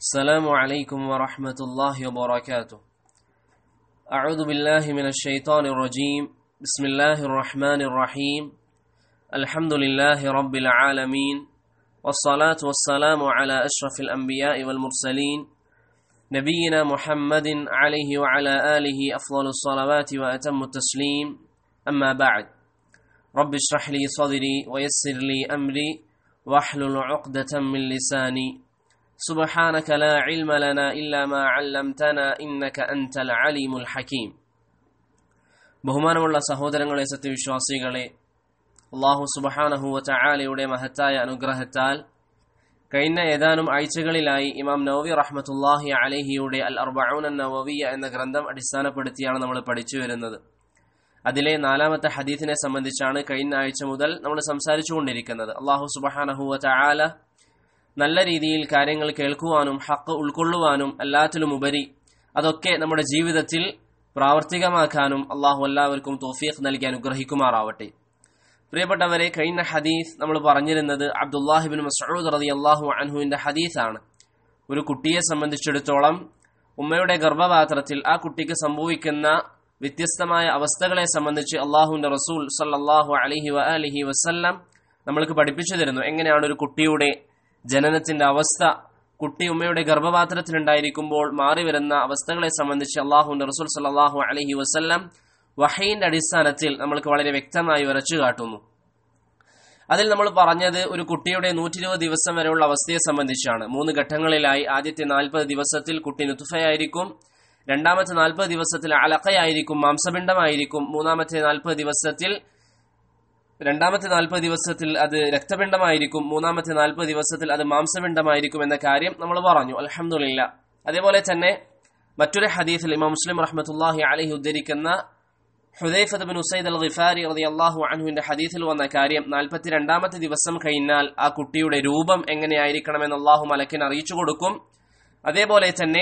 السلام عليكم ورحمة الله وبركاته أعوذ بالله من الشيطان الرجيم بسم الله الرحمن الرحيم الحمد لله رب العالمين والصلاة والسلام على أشرف الأنبياء والمرسلين نبينا محمد عليه وعلى آله أفضل الصلوات وأتم التسليم أما بعد رب اشرح لي صدري ويسر لي أمري واحلل عقدة من لساني سبحانك لا علم لنا إلا ما علمتنا إنك أنت العليم الحكيم ബഹുമാനമുള്ള സഹോദരങ്ങളെ സത്യവിശ്വാസികളെ അള്ളാഹു സുബഹാനഹുവ ചായാലയുടെ മഹത്തായ അനുഗ്രഹത്താൽ കഴിഞ്ഞ ഏതാനും ആഴ്ചകളിലായി ഇമാം നവവി റഹ്മത്തുല്ലാഹി അലഹിയുടെ അൽ അർബഊൻ നവവിയ എന്ന ഗ്രന്ഥം അടിസ്ഥാനപ്പെടുത്തിയാണ് നമ്മൾ പഠിച്ചു വരുന്നത് അതിലെ നാലാമത്തെ ഹദീസിനെ സംബന്ധിച്ചാണ് കഴിഞ്ഞ ആഴ്ച മുതൽ നമ്മൾ സംസാരിച്ചു കൊണ്ടിരിക്കുന്നത് അള്ളാഹു സുബഹാനഹുവ ചായാല നല്ല രീതിയിൽ കാര്യങ്ങൾ കേൾക്കുവാനും ഹക്ക് ഉൾക്കൊള്ളുവാനും എല്ലാത്തിലും ഉപരി അതൊക്കെ നമ്മുടെ ജീവിതത്തിൽ പ്രാവർത്തികമാക്കാനും അള്ളാഹു എല്ലാവർക്കും തോഫീഖ് നൽകി അനുഗ്രഹിക്കുമാറാവട്ടെ പ്രിയപ്പെട്ടവരെ കഴിഞ്ഞ ഹദീസ് നമ്മൾ പറഞ്ഞിരുന്നത് അബ്ദുല്ലാഹിബിൻ മസൂദ് റതി അള്ളാഹു അൻഹുവിന്റെ ഹദീസാണ് ഒരു കുട്ടിയെ സംബന്ധിച്ചിടത്തോളം ഉമ്മയുടെ ഗർഭപാത്രത്തിൽ ആ കുട്ടിക്ക് സംഭവിക്കുന്ന വ്യത്യസ്തമായ അവസ്ഥകളെ സംബന്ധിച്ച് അള്ളാഹുവിന്റെ റസൂൽ സല്ലാഹു അലഹി വ അലഹി വസ്ല്ലാം നമ്മൾക്ക് പഠിപ്പിച്ചു തരുന്നു എങ്ങനെയാണ് ഒരു കുട്ടിയുടെ ജനനത്തിന്റെ അവസ്ഥ കുട്ടി ഉമ്മയുടെ ഗർഭപാത്രത്തിലുണ്ടായിരിക്കുമ്പോൾ മാറി വരുന്ന അവസ്ഥകളെ സംബന്ധിച്ച് അള്ളാഹുന്റെ റസൂൽ സല്ലാഹു അലഹി വസ്ല്ലാം വഹയിന്റെ അടിസ്ഥാനത്തിൽ നമ്മൾക്ക് വളരെ വ്യക്തമായി വരച്ചു കാട്ടുന്നു അതിൽ നമ്മൾ പറഞ്ഞത് ഒരു കുട്ടിയുടെ നൂറ്റി ഇരുപത് ദിവസം വരെയുള്ള അവസ്ഥയെ സംബന്ധിച്ചാണ് മൂന്ന് ഘട്ടങ്ങളിലായി ആദ്യത്തെ നാൽപ്പത് ദിവസത്തിൽ കുട്ടി നുത്തുഫയായിരിക്കും രണ്ടാമത്തെ നാൽപ്പത് ദിവസത്തിൽ അലക്കയായിരിക്കും മാംസപിണ്ഡമായിരിക്കും മൂന്നാമത്തെ നാൽപ്പത് ദിവസത്തിൽ രണ്ടാമത്തെ നാൽപ്പത് ദിവസത്തിൽ അത് രക്തപിണ്ഡമായിരിക്കും മൂന്നാമത്തെ നാൽപ്പത് ദിവസത്തിൽ അത് മാംസപിണ്ഡമായിരിക്കും എന്ന കാര്യം നമ്മൾ പറഞ്ഞു അലഹമുല്ല അതേപോലെ തന്നെ മറ്റൊരു ഹദീസിൽ ഇമാം മുസ്ലിം റഹ്മത്തുല്ലാഹി അലഹി ഉദ്ധരിക്കുന്ന Hudhaifa bin Usaid al Ghifari റതി അള്ളാഹു അൻഹുവിന്റെ ഹദീസിൽ വന്ന കാര്യം നാൽപ്പത്തിരണ്ടാമത്തെ ദിവസം കഴിഞ്ഞാൽ ആ കുട്ടിയുടെ രൂപം എങ്ങനെയായിരിക്കണമെന്ന് അള്ളാഹു മലക്കിന് അറിയിച്ചു കൊടുക്കും അതേപോലെ തന്നെ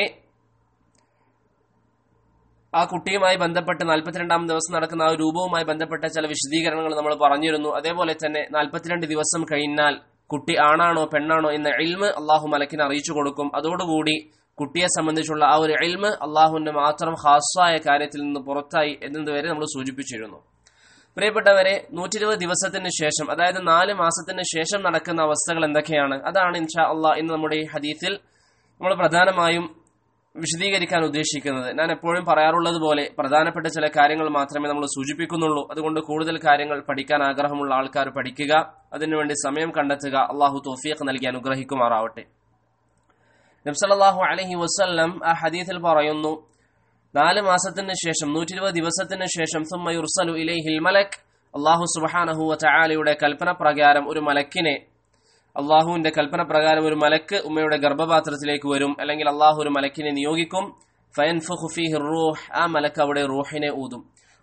ആ കുട്ടിയുമായി ബന്ധപ്പെട്ട് നാൽപ്പത്തിരണ്ടാം ദിവസം നടക്കുന്ന ആ രൂപവുമായി ബന്ധപ്പെട്ട ചില വിശദീകരണങ്ങൾ നമ്മൾ പറഞ്ഞിരുന്നു അതേപോലെ തന്നെ നാൽപ്പത്തിരണ്ട് ദിവസം കഴിഞ്ഞാൽ കുട്ടി ആണാണോ പെണ്ണാണോ എന്ന ഇൽമ് അള്ളാഹു മലക്കിന് അറിയിച്ചു കൊടുക്കും അതോടുകൂടി കുട്ടിയെ സംബന്ധിച്ചുള്ള ആ ഒരു ഇൽമ് അള്ളാഹുവിന്റെ മാത്രം ഹാസ്വായ കാര്യത്തിൽ നിന്ന് പുറത്തായി എന്നതുവരെ നമ്മൾ സൂചിപ്പിച്ചിരുന്നു പ്രിയപ്പെട്ടവരെ നൂറ്റി ഇരുപത് ദിവസത്തിന് ശേഷം അതായത് നാല് മാസത്തിന് ശേഷം നടക്കുന്ന അവസ്ഥകൾ എന്തൊക്കെയാണ് അതാണ് ഇൻഷാ അള്ളാഹ് ഇന്ന് നമ്മുടെ ഈ ഹദീത്തിൽ നമ്മൾ പ്രധാനമായും വിശദീകരിക്കാൻ ഉദ്ദേശിക്കുന്നത് ഞാൻ എപ്പോഴും പറയാറുള്ളത് പോലെ പ്രധാനപ്പെട്ട ചില കാര്യങ്ങൾ മാത്രമേ നമ്മൾ സൂചിപ്പിക്കുന്നുള്ളൂ അതുകൊണ്ട് കൂടുതൽ കാര്യങ്ങൾ പഠിക്കാൻ ആഗ്രഹമുള്ള ആൾക്കാർ പഠിക്കുക അതിനുവേണ്ടി സമയം കണ്ടെത്തുക അള്ളാഹു തോഫിയക്ക് നൽകി അനുഗ്രഹിക്കുമാറാവട്ടെ നബ്സല്ലാഹു അലഹി വസ്ല്ലം ആ ഹദീസിൽ പറയുന്നു നാല് മാസത്തിന് ശേഷം നൂറ്റി ഇരുപത് ദിവസത്തിന് ശേഷം സുമ്മയുർസലു ഇലൈഹിൽ മലക് അള്ളാഹു സുബാനഹു ചായാലയുടെ കൽപ്പന പ്രകാരം ഒരു മലക്കിനെ അള്ളാഹുവിന്റെ കൽപ്പന പ്രകാരം ഒരു മലക്ക് ഉമ്മയുടെ ഗർഭപാത്രത്തിലേക്ക് വരും അല്ലെങ്കിൽ അള്ളാഹു ഒരു മലക്കിനെ നിയോഗിക്കും റൂഹ് ആ മലക്ക് അവിടെ റൂഹിനെ ഊതും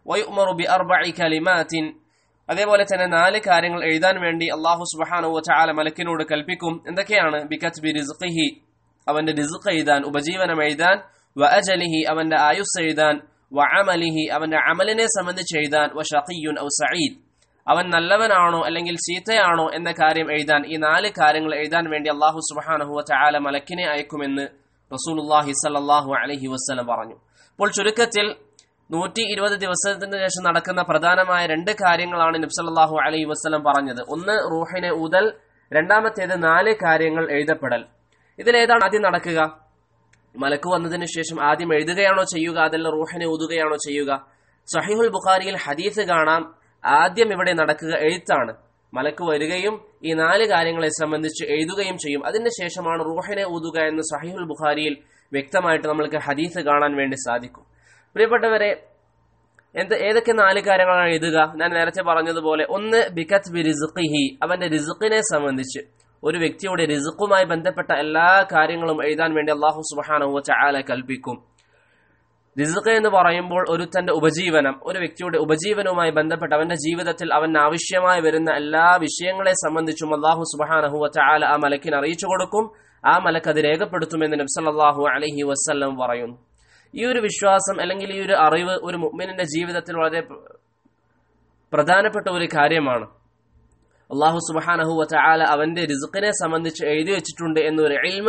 അതേപോലെ തന്നെ നാല് കാര്യങ്ങൾ എഴുതാൻ വേണ്ടി അള്ളാഹു സുബാനു ചാല മലക്കിനോട് കൽപ്പിക്കും എന്തൊക്കെയാണ് ബിക്കത്ത് ബി റിസ്ഖിഹി അവന്റെ റിസ്ഖ് എഴുതാൻ ഉപജീവനം എഴുതാൻ വ അജലിഹി അവന്റെ ആയുസ് എഴുതാൻ വ അമലിഹി അവന്റെ അമലിനെ സംബന്ധിച്ച് എഴുതാൻ വ ഷഖിയുൻ ഔ സഈദ് അവൻ നല്ലവനാണോ അല്ലെങ്കിൽ ചീത്തയാണോ എന്ന കാര്യം എഴുതാൻ ഈ നാല് കാര്യങ്ങൾ എഴുതാൻ വേണ്ടി അള്ളാഹു സുബാനഹുവ ചാല മലക്കിനെ അയക്കുമെന്ന് റസൂലുല്ലാഹി സല്ലാഹു അലഹി വസ്ലം പറഞ്ഞു അപ്പോൾ ചുരുക്കത്തിൽ നൂറ്റി ഇരുപത് ദിവസത്തിന് ശേഷം നടക്കുന്ന പ്രധാനമായ രണ്ട് കാര്യങ്ങളാണ് നബ്സല്ലാഹു അലൈഹി വസ്ലം പറഞ്ഞത് ഒന്ന് റൂഹിനെ ഊതൽ രണ്ടാമത്തേത് നാല് കാര്യങ്ങൾ എഴുതപ്പെടൽ ഇതിലേതാണ് ആദ്യം നടക്കുക മലക്ക് വന്നതിന് ശേഷം ആദ്യം എഴുതുകയാണോ ചെയ്യുക അതല്ല റൂഹിനെ ഊതുകയാണോ ചെയ്യുക സഹിഹുൽ ബുഖാരിയിൽ ഹദീസ് കാണാം ആദ്യം ഇവിടെ നടക്കുക എഴുത്താണ് മലക്ക് വരികയും ഈ നാല് കാര്യങ്ങളെ സംബന്ധിച്ച് എഴുതുകയും ചെയ്യും അതിനുശേഷമാണ് റൂഹിനെ ഊതുക എന്ന് സഹിഹുൽ ബുഖാരിയിൽ വ്യക്തമായിട്ട് നമ്മൾക്ക് ഹദീസ് കാണാൻ വേണ്ടി സാധിക്കും പ്രിയപ്പെട്ടവരെ എന്ത് ഏതൊക്കെ നാല് കാര്യങ്ങളാണ് എഴുതുക ഞാൻ നേരത്തെ പറഞ്ഞതുപോലെ ഒന്ന് ബിക്കത്ത് ബി റിസുഖിഹി അവന്റെ റിസുഖിനെ സംബന്ധിച്ച് ഒരു വ്യക്തിയുടെ റിസുഖുമായി ബന്ധപ്പെട്ട എല്ലാ കാര്യങ്ങളും എഴുതാൻ വേണ്ടി അള്ളാഹു സുബാനഹു ചാല കൽപ്പിക്കും റിസുഖ് എന്ന് പറയുമ്പോൾ ഒരുത്തന്റെ ഉപജീവനം ഒരു വ്യക്തിയുടെ ഉപജീവനവുമായി ബന്ധപ്പെട്ട് അവന്റെ ജീവിതത്തിൽ അവന് ആവശ്യമായി വരുന്ന എല്ലാ വിഷയങ്ങളെ സംബന്ധിച്ചും അള്ളാഹു സുബാനഹു ചാല ആ മലക്കിന് അറിയിച്ചു കൊടുക്കും ആ മലക്ക് അത് രേഖപ്പെടുത്തുമെന്ന് നബ്സല്ലാഹു അലഹി വസ്ല്ലം പറയുന്നു ഈ ഒരു വിശ്വാസം അല്ലെങ്കിൽ ഈ ഒരു അറിവ് ഒരു മുഅ്മിനിന്റെ ജീവിതത്തിൽ വളരെ പ്രധാനപ്പെട്ട ഒരു കാര്യമാണ് അള്ളാഹു സുബാനഹു വല അവന്റെ റിസുഖിനെ സംബന്ധിച്ച് എഴുതി വെച്ചിട്ടുണ്ട് എന്നൊരു ഇൽമ്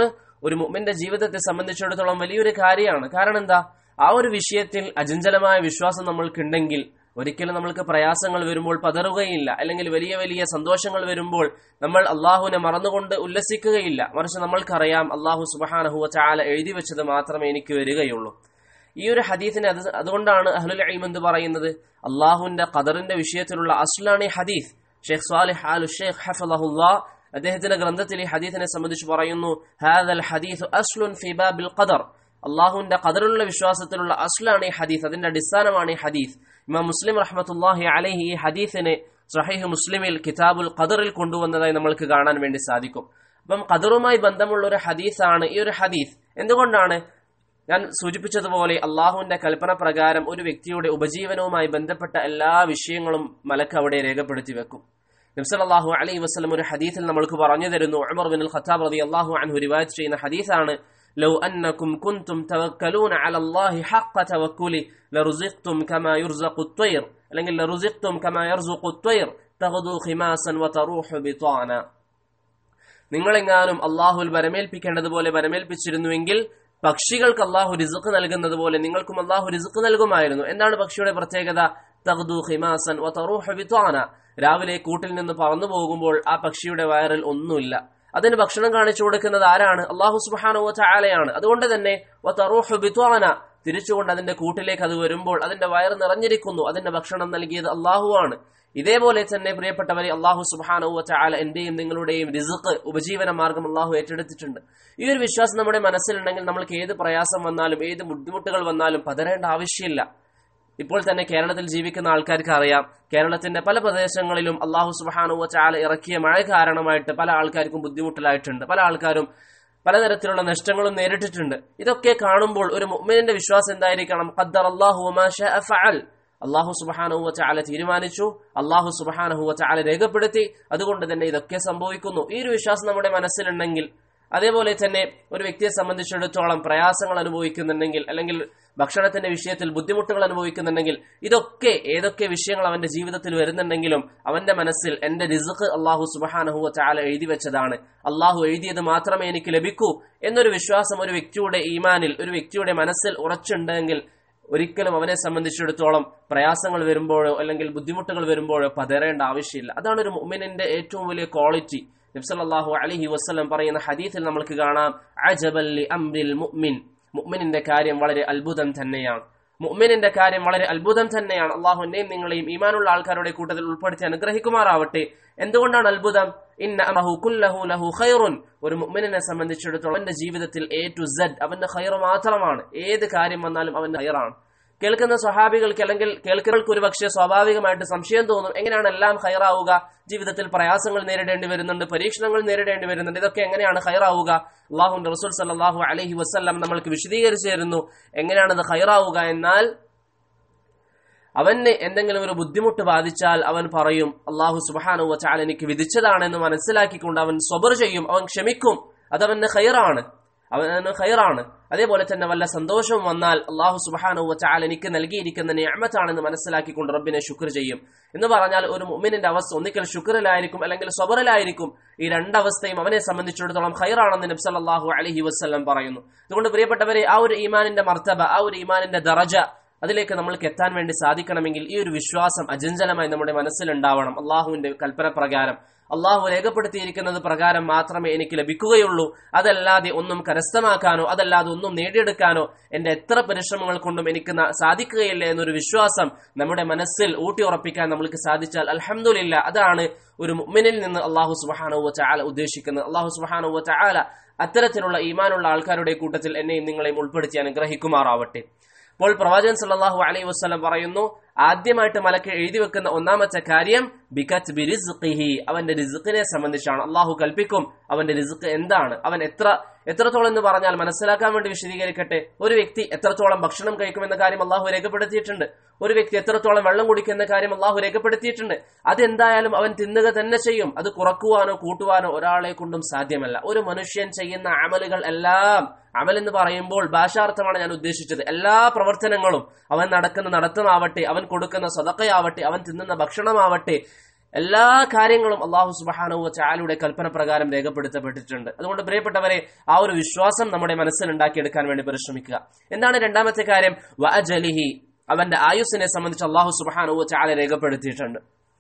ഒരു മുമ്മിന്റെ ജീവിതത്തെ സംബന്ധിച്ചിടത്തോളം വലിയൊരു കാര്യമാണ് കാരണം എന്താ ആ ഒരു വിഷയത്തിൽ അചഞ്ചലമായ വിശ്വാസം നമ്മൾക്കുണ്ടെങ്കിൽ ഒരിക്കലും നമ്മൾക്ക് പ്രയാസങ്ങൾ വരുമ്പോൾ പതറുകയില്ല അല്ലെങ്കിൽ വലിയ വലിയ സന്തോഷങ്ങൾ വരുമ്പോൾ നമ്മൾ അള്ളാഹുവിനെ മറന്നുകൊണ്ട് ഉല്ലസിക്കുകയില്ല മറിച്ച് നമ്മൾക്കറിയാം അള്ളാഹു സുബഹാനഹുവ ചാല എഴുതി വെച്ചത് മാത്രമേ എനിക്ക് വരികയുള്ളൂ ഈ ഒരു ഹദീസിനെ അത് അതുകൊണ്ടാണ് അഹ്ലുൽ ഇൽം എന്ന് പറയുന്നത് അള്ളാഹുവിന്റെ ഖദറിന്റെ വിഷയത്തിലുള്ള അസ്ലാണ് ഈ ഹദീസ് ഷെയ്ഖ് സാലിഹ് അൽ ഷെയ്ഖ് ഹഫലഹുല്ലാ അദ്ദേഹത്തിന്റെ ഗ്രന്ഥത്തിൽ ഈ ഹദീസിനെ സംബന്ധിച്ച് പറയുന്നു ഹാദൽ ഹദീസ് അസ്ലുൻ ഫി ബാബിൽ ഖദർ അള്ളാഹുവിന്റെ ഖദറിലുള്ള വിശ്വാസത്തിലുള്ള അസ്ലാണ് ഈ ഹദീസ് അതിന്റെ അടിസ്ഥാനമാണ് ഈ ഹദീസ് ഇമാം മുസ്ലിം റഹ്മത്തുല്ലാഹി അലൈഹി ഈ ഹദീസിനെ സഹീഹ് മുസ്ലിമിൽ കിതാബുൽ ഖദറിൽ കൊണ്ടുവന്നതായി നമ്മൾക്ക് കാണാൻ വേണ്ടി സാധിക്കും അപ്പം ഖദറുമായി ബന്ധമുള്ള ഒരു ഹദീസാണ് ഈ ഒരു ഹദീസ് എന്തുകൊണ്ടാണ് ഞാൻ സൂചിപ്പിച്ചതുപോലെ അള്ളാഹുവിന്റെ കൽപ്പന പ്രകാരം ഒരു വ്യക്തിയുടെ ഉപജീവനവുമായി ബന്ധപ്പെട്ട എല്ലാ വിഷയങ്ങളും മലക്ക് അവിടെ രേഖപ്പെടുത്തി വെക്കും നബ്സലാഹു അലൈഹി വസ്ലം ഒരു ഹദീസിൽ നമ്മൾക്ക് പറഞ്ഞു തരുന്നു ഉമർ ബിൻ ഖത്താബ് റതി അള്ളാഹു അൻഹു റിവായത്ത് ചെയ്യുന്ന ഹദീസാണ് لو أنكم كنتم توكلون على الله حق توكله لرزقتم كما يرزق الطير അല്ലെങ്കിൽ لرزقتم كما يرزق الطير تغدو خماسا وتروح بطانا നിങ്ങളെങ്ങാനും അള്ളാഹുൽ വരമേൽപ്പിക്കേണ്ടതുപോലെ വരമേൽപ്പിച്ചിരുന്നുവെങ്കിൽ പക്ഷികൾക്ക് അള്ളാഹു റിസുക്ക് നൽകുന്നത് പോലെ നിങ്ങൾക്കും അള്ളാഹു റിസുക്ക് നൽകുമായിരുന്നു എന്താണ് പക്ഷിയുടെ പ്രത്യേകത തഗ്ദു ഹിമാസൻ ബിത്വാന രാവിലെ കൂട്ടിൽ നിന്ന് പറന്നു പോകുമ്പോൾ ആ പക്ഷിയുടെ വയറിൽ ഒന്നുമില്ല അതിന് ഭക്ഷണം കാണിച്ചു കൊടുക്കുന്നത് ആരാണ് അള്ളാഹു സുബാനോ ചാലയാണ് അതുകൊണ്ട് തന്നെ ബിത്വാന തിരിച്ചുകൊണ്ട് അതിന്റെ കൂട്ടിലേക്ക് അത് വരുമ്പോൾ അതിന്റെ വയറ് നിറഞ്ഞിരിക്കുന്നു അതിന്റെ ഭക്ഷണം നൽകിയത് അള്ളാഹുവാണ് ഇതേപോലെ തന്നെ പ്രിയപ്പെട്ടവരെ അള്ളാഹു സുബാനോ ചാല എന്റെയും നിങ്ങളുടെയും റിസുക്ക് ഉപജീവന മാർഗം അള്ളാഹു ഏറ്റെടുത്തിട്ടുണ്ട് ഈ ഒരു വിശ്വാസം നമ്മുടെ മനസ്സിലുണ്ടെങ്കിൽ നമ്മൾക്ക് ഏത് പ്രയാസം വന്നാലും ഏത് ബുദ്ധിമുട്ടുകൾ വന്നാലും പതരേണ്ട ആവശ്യമില്ല ഇപ്പോൾ തന്നെ കേരളത്തിൽ ജീവിക്കുന്ന ആൾക്കാർക്ക് അറിയാം കേരളത്തിന്റെ പല പ്രദേശങ്ങളിലും അള്ളാഹു സുബാനു ചാല ഇറക്കിയ മഴ കാരണമായിട്ട് പല ആൾക്കാർക്കും ബുദ്ധിമുട്ടിലായിട്ടുണ്ട് പല ആൾക്കാരും പലതരത്തിലുള്ള നഷ്ടങ്ങളും നേരിട്ടിട്ടുണ്ട് ഇതൊക്കെ കാണുമ്പോൾ ഒരു മുഅ്മിനിന്റെ വിശ്വാസം എന്തായിരിക്കണം ഖദ്ദർ അല്ലാഹു വമാ ശാഅ ഫഅൽ അള്ളാഹു സുബഹാനഹുവ ചാല തീരുമാനിച്ചു അള്ളാഹു സുബഹാനഹുവ ചാല രേഖപ്പെടുത്തി അതുകൊണ്ട് തന്നെ ഇതൊക്കെ സംഭവിക്കുന്നു ഈ ഒരു വിശ്വാസം നമ്മുടെ മനസ്സിലുണ്ടെങ്കിൽ അതേപോലെ തന്നെ ഒരു വ്യക്തിയെ സംബന്ധിച്ചിടത്തോളം പ്രയാസങ്ങൾ അനുഭവിക്കുന്നുണ്ടെങ്കിൽ അല്ലെങ്കിൽ ഭക്ഷണത്തിന്റെ വിഷയത്തിൽ ബുദ്ധിമുട്ടുകൾ അനുഭവിക്കുന്നുണ്ടെങ്കിൽ ഇതൊക്കെ ഏതൊക്കെ വിഷയങ്ങൾ അവന്റെ ജീവിതത്തിൽ വരുന്നുണ്ടെങ്കിലും അവന്റെ മനസ്സിൽ എന്റെ റിസുഖ് അള്ളാഹു സുബഹാനഹുവ ചാല എഴുതി വെച്ചതാണ് അള്ളാഹു എഴുതിയത് മാത്രമേ എനിക്ക് ലഭിക്കൂ എന്നൊരു വിശ്വാസം ഒരു വ്യക്തിയുടെ ഈമാനിൽ ഒരു വ്യക്തിയുടെ മനസ്സിൽ ഉറച്ചുണ്ടെങ്കിൽ ഒരിക്കലും അവനെ സംബന്ധിച്ചിടത്തോളം പ്രയാസങ്ങൾ വരുമ്പോഴോ അല്ലെങ്കിൽ ബുദ്ധിമുട്ടുകൾ വരുമ്പോഴോ പതറേണ്ട ആവശ്യമില്ല അതാണ് ഒരു മുഅ്മിനിന്റെ ഏറ്റവും വലിയ ക്വാളിറ്റി നബ്സല്ലാഹു അലഹി വസ്ലം പറയുന്ന ഹദീത്തിൽ നമുക്ക് കാണാം അജബല്ലി അംരിൽ മുഅ്മിൻ മുഅ്മിനിന്റെ കാര്യം വളരെ അത്ഭുതം തന്നെയാണ് മുഅ്മിനിന്റെ കാര്യം വളരെ അത്ഭുതം തന്നെയാണ് അള്ളാഹു എന്നെയും നിങ്ങളെയും ഈമാനുള്ള ആൾക്കാരുടെ കൂട്ടത്തിൽ ഉൾപ്പെടുത്തി അനുഗ്രഹിക്കുമാറാവട്ടെ എന്തുകൊണ്ടാണ് അത്ഭുതം ഇന്ന അമഹു കുല്ലഹു ലഹു ഖൈറുൻ ഒരു മുഅ്മിനെ സംബന്ധിച്ചിടത്തോളം അവന്റെ ജീവിതത്തിൽ എ ടു സെഡ് അവന്റെ ഖൈർ മാത്രമാണ് ഏത് കാര്യം വന്നാലും അവന്റെ ഖൈറാണ് കേൾക്കുന്ന സ്വഹാബികൾക്ക് അല്ലെങ്കിൽ കേൾക്കുന്നവർക്ക് ഒരു പക്ഷേ സ്വാഭാവികമായിട്ട് സംശയം തോന്നും എങ്ങനെയാണ് എല്ലാം ഹൈറാവുക ജീവിതത്തിൽ പ്രയാസങ്ങൾ നേരിടേണ്ടി വരുന്നുണ്ട് പരീക്ഷണങ്ങൾ നേരിടേണ്ടി വരുന്നുണ്ട് ഇതൊക്കെ എങ്ങനെയാണ് ഹൈറാവുക അള്ളാഹു റസൂൽ സല്ലാഹു അലഹി വസ്ല്ലാം നമ്മൾക്ക് വിശദീകരിച്ചു തരുന്നു എങ്ങനെയാണ് ഇത് ഹൈറാവുക എന്നാൽ അവന് എന്തെങ്കിലും ഒരു ബുദ്ധിമുട്ട് ബാധിച്ചാൽ അവൻ പറയും അള്ളാഹു സുബാനു വച്ചാൽ എനിക്ക് വിധിച്ചതാണെന്ന് മനസ്സിലാക്കിക്കൊണ്ട് അവൻ സ്വബർ ചെയ്യും അവൻ ക്ഷമിക്കും അതവന് ഹൈറാണ് അവന് ഖൈറാണ് അതേപോലെ തന്നെ വല്ല സന്തോഷവും വന്നാൽ അള്ളാഹു സുബാനു വച്ചാൽ എനിക്ക് നൽകിയിരിക്കുന്ന നിയമത്താണെന്ന് മനസ്സിലാക്കിക്കൊണ്ട് റബ്ബിനെ ശുക്ർ ചെയ്യും എന്ന് പറഞ്ഞാൽ ഒരു മുഅ്മിനിന്റെ അവസ്ഥ ഒന്നിക്കൽ ശുക്റിലായിരിക്കും അല്ലെങ്കിൽ സ്വബറിലായിരിക്കും ഈ രണ്ടവസ്ഥയും അവനെ സംബന്ധിച്ചിടത്തോളം ഖൈറാണെന്ന് നബി സല്ലല്ലാഹു അലൈഹി വസല്ലം പറയുന്നു അതുകൊണ്ട് പ്രിയപ്പെട്ടവരെ ആ ഒരു ഈമാനിന്റെ മർത്തബ ആ ഒരു ഈമാനിന്റെ ദറജ അതിലേക്ക് നമ്മൾക്ക് എത്താൻ വേണ്ടി സാധിക്കണമെങ്കിൽ ഈ ഒരു വിശ്വാസം അജഞ്ചലമായി നമ്മുടെ മനസ്സിലുണ്ടാവണം അള്ളാഹുവിന്റെ കൽപ്പന പ്രകാരം അള്ളാഹു രേഖപ്പെടുത്തിയിരിക്കുന്നത് പ്രകാരം മാത്രമേ എനിക്ക് ലഭിക്കുകയുള്ളൂ അതല്ലാതെ ഒന്നും കരസ്ഥമാക്കാനോ അതല്ലാതെ ഒന്നും നേടിയെടുക്കാനോ എന്റെ എത്ര പരിശ്രമങ്ങൾ കൊണ്ടും എനിക്ക് സാധിക്കുകയില്ല എന്നൊരു വിശ്വാസം നമ്മുടെ മനസ്സിൽ ഊട്ടിയുറപ്പിക്കാൻ നമ്മൾക്ക് സാധിച്ചാൽ അലഹമുല്ല അതാണ് ഒരു മുഅ്മിനിൽ നിന്ന് അള്ളാഹു സുബാനുവ ചാല ഉദ്ദേശിക്കുന്നത് അള്ളാഹു സുബാനുവ ചാല അത്തരത്തിലുള്ള ഈമാനുള്ള ആൾക്കാരുടെ കൂട്ടത്തിൽ എന്നെയും നിങ്ങളെയും ഉൾപ്പെടുത്തി അനുഗ്രഹിക്കുമാറാവട്ടെ അപ്പോൾ പ്രവാചകൻ സല്ലല്ലാഹു അലൈഹി വസല്ലം പറയുന്നു ആദ്യമായിട്ട് മലക്ക് എഴുതി വെക്കുന്ന ഒന്നാമത്തെ കാര്യം ബിക്കത്ത് ബിരിസ്ഖിഹി അവന്റെ റിസുഖിനെ സംബന്ധിച്ചാണ് അള്ളാഹു കൽപ്പിക്കും അവന്റെ റിസുഖ് എന്താണ് അവൻ എത്ര എത്രത്തോളം എന്ന് പറഞ്ഞാൽ മനസ്സിലാക്കാൻ വേണ്ടി വിശദീകരിക്കട്ടെ ഒരു വ്യക്തി എത്രത്തോളം ഭക്ഷണം കഴിക്കുമെന്ന കാര്യം അള്ളാഹു രേഖപ്പെടുത്തിയിട്ടുണ്ട് ഒരു വ്യക്തി എത്രത്തോളം വെള്ളം കുടിക്കുന്ന കാര്യം അള്ളാഹു രേഖപ്പെടുത്തിയിട്ടുണ്ട് അതെന്തായാലും അവൻ തിന്നുക തന്നെ ചെയ്യും അത് കുറക്കുവാനോ കൂട്ടുവാനോ ഒരാളെ കൊണ്ടും സാധ്യമല്ല ഒരു മനുഷ്യൻ ചെയ്യുന്ന അമലുകൾ എല്ലാം അമൽ എന്ന് പറയുമ്പോൾ ഭാഷാർത്ഥമാണ് ഞാൻ ഉദ്ദേശിച്ചത് എല്ലാ പ്രവർത്തനങ്ങളും അവൻ നടക്കുന്ന നടത്തമാവട്ടെ അവൻ കൊടുക്കുന്ന സ്വതക്കയാവട്ടെ അവൻ തിന്നുന്ന ഭക്ഷണമാവട്ടെ എല്ലാ കാര്യങ്ങളും അള്ളാഹു സുബാനുവ ചാലയുടെ കൽപ്പന പ്രകാരം രേഖപ്പെടുത്തപ്പെട്ടിട്ടുണ്ട് അതുകൊണ്ട് പ്രിയപ്പെട്ടവരെ ആ ഒരു വിശ്വാസം നമ്മുടെ മനസ്സിൽ ഉണ്ടാക്കിയെടുക്കാൻ വേണ്ടി പരിശ്രമിക്കുക എന്താണ് രണ്ടാമത്തെ കാര്യം വഅജലിഹി അവന്റെ ആയുസ്സിനെ സംബന്ധിച്ച് അള്ളാഹു സുബാനുവ ചാല രേഖപ്പെടുത്തിയിട്ടുണ്ട്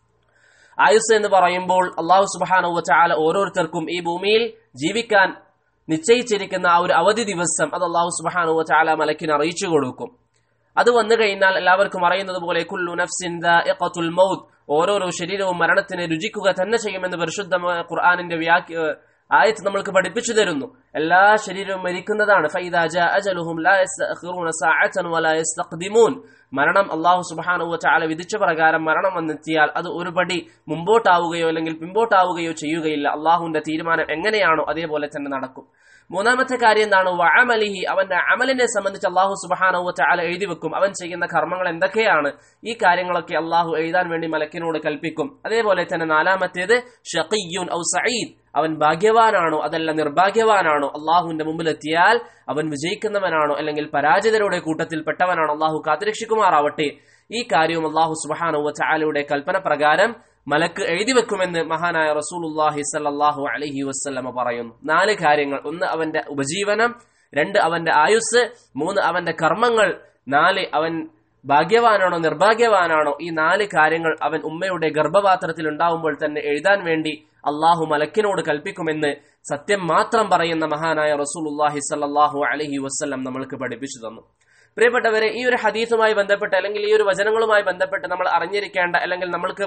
ആയുസ് എന്ന് പറയുമ്പോൾ അള്ളാഹു സുബാനുവ ചാല ഓരോരുത്തർക്കും ഈ ഭൂമിയിൽ ജീവിക്കാൻ നിശ്ചയിച്ചിരിക്കുന്ന ആ ഒരു അവധി ദിവസം അത് അള്ളാഹു സുബാനുവ ചാല മലക്കിന് അറിയിച്ചു കൊടുക്കും അത് വന്നു കഴിഞ്ഞാൽ എല്ലാവർക്കും അറിയുന്നത് പോലെ കുല്ലു നഫ്സിൻ ദാഇഖത്തുൽ മൗത്ത് ഓരോരോ ശരീരവും മരണത്തിനെ രുചിക്കുക തന്നെ ചെയ്യുമെന്ന് പരിശുദ്ധമായ ഖുർആാനിന്റെ വ്യാഖ്യ ആയത്ത് നമ്മൾക്ക് പഠിപ്പിച്ചു തരുന്നു എല്ലാ ശരീരവും മരിക്കുന്നതാണ് ഫൈദാ ജാ അജലുഹും ലാ യസ്തഖിറൂന സഅതൻ വലാ യസ്തഖ്ദിമൂൻ മരണം അള്ളാഹു സുബ്ഹാനഹു വതആല വിധിച്ച പ്രകാരം മരണം വന്നെത്തിയാൽ അത് ഒരു പടി മുമ്പോട്ടാവുകയോ അല്ലെങ്കിൽ പിമ്പോട്ടാവുകയോ ചെയ്യുകയില്ല അള്ളാഹുവിന്റെ തീരുമാനം എങ്ങനെയാണോ അതേപോലെ തന്നെ നടക്കും മൂന്നാമത്തെ കാര്യം എന്താണ് വഅമലിഹി അവന്റെ അമലിനെ സംബന്ധിച്ച് അള്ളാഹു സുബഹാനഹു വതആല എഴുതി വെക്കും അവൻ ചെയ്യുന്ന കർമ്മങ്ങൾ എന്തൊക്കെയാണ് ഈ കാര്യങ്ങളൊക്കെ അള്ളാഹു എഴുതാൻ വേണ്ടി മലക്കിനോട് കൽപ്പിക്കും അതേപോലെ തന്നെ നാലാമത്തേത് ഷഖിയുൻ ഔ സഈദ് അവൻ ഭാഗ്യവാനാണോ അതല്ല നിർഭാഗ്യവാനാണോ അള്ളാഹുവിന്റെ മുമ്പിലെത്തിയാൽ അവൻ വിജയിക്കുന്നവനാണോ അല്ലെങ്കിൽ പരാജിതരുടെ കൂട്ടത്തിൽ പെട്ടവനാണോ അള്ളാഹു കാത്തിരക്ഷിക്കുമാറാവട്ടെ ഈ കാര്യവും അള്ളാഹു സുബഹാനഹു വതആലയുടെ കൽപ്പന പ്രകാരം മലക്ക് എഴുതി വെക്കുമെന്ന് മഹാനായ റസൂലുല്ലാഹി സല്ലാഹു അലഹി വസ്ല്ലമ പറയുന്നു നാല് കാര്യങ്ങൾ ഒന്ന് അവന്റെ ഉപജീവനം രണ്ട് അവന്റെ ആയുസ് മൂന്ന് അവന്റെ കർമ്മങ്ങൾ നാല് അവൻ ഭാഗ്യവാനാണോ നിർഭാഗ്യവാനാണോ ഈ നാല് കാര്യങ്ങൾ അവൻ ഉമ്മയുടെ ഗർഭപാത്രത്തിൽ ഉണ്ടാവുമ്പോൾ തന്നെ എഴുതാൻ വേണ്ടി അള്ളാഹു മലക്കിനോട് കൽപ്പിക്കുമെന്ന് സത്യം മാത്രം പറയുന്ന മഹാനായ റസൂലുല്ലാഹി സല്ലാഹു അലഹി വസ്ല്ലം നമ്മൾക്ക് പഠിപ്പിച്ചു തന്നു പ്രിയപ്പെട്ടവരെ ഈ ഒരു ഹദീസുമായി ബന്ധപ്പെട്ട് അല്ലെങ്കിൽ ഈ ഒരു വചനങ്ങളുമായി ബന്ധപ്പെട്ട് നമ്മൾ അറിഞ്ഞിരിക്കേണ്ട അല്ലെങ്കിൽ നമ്മൾക്ക്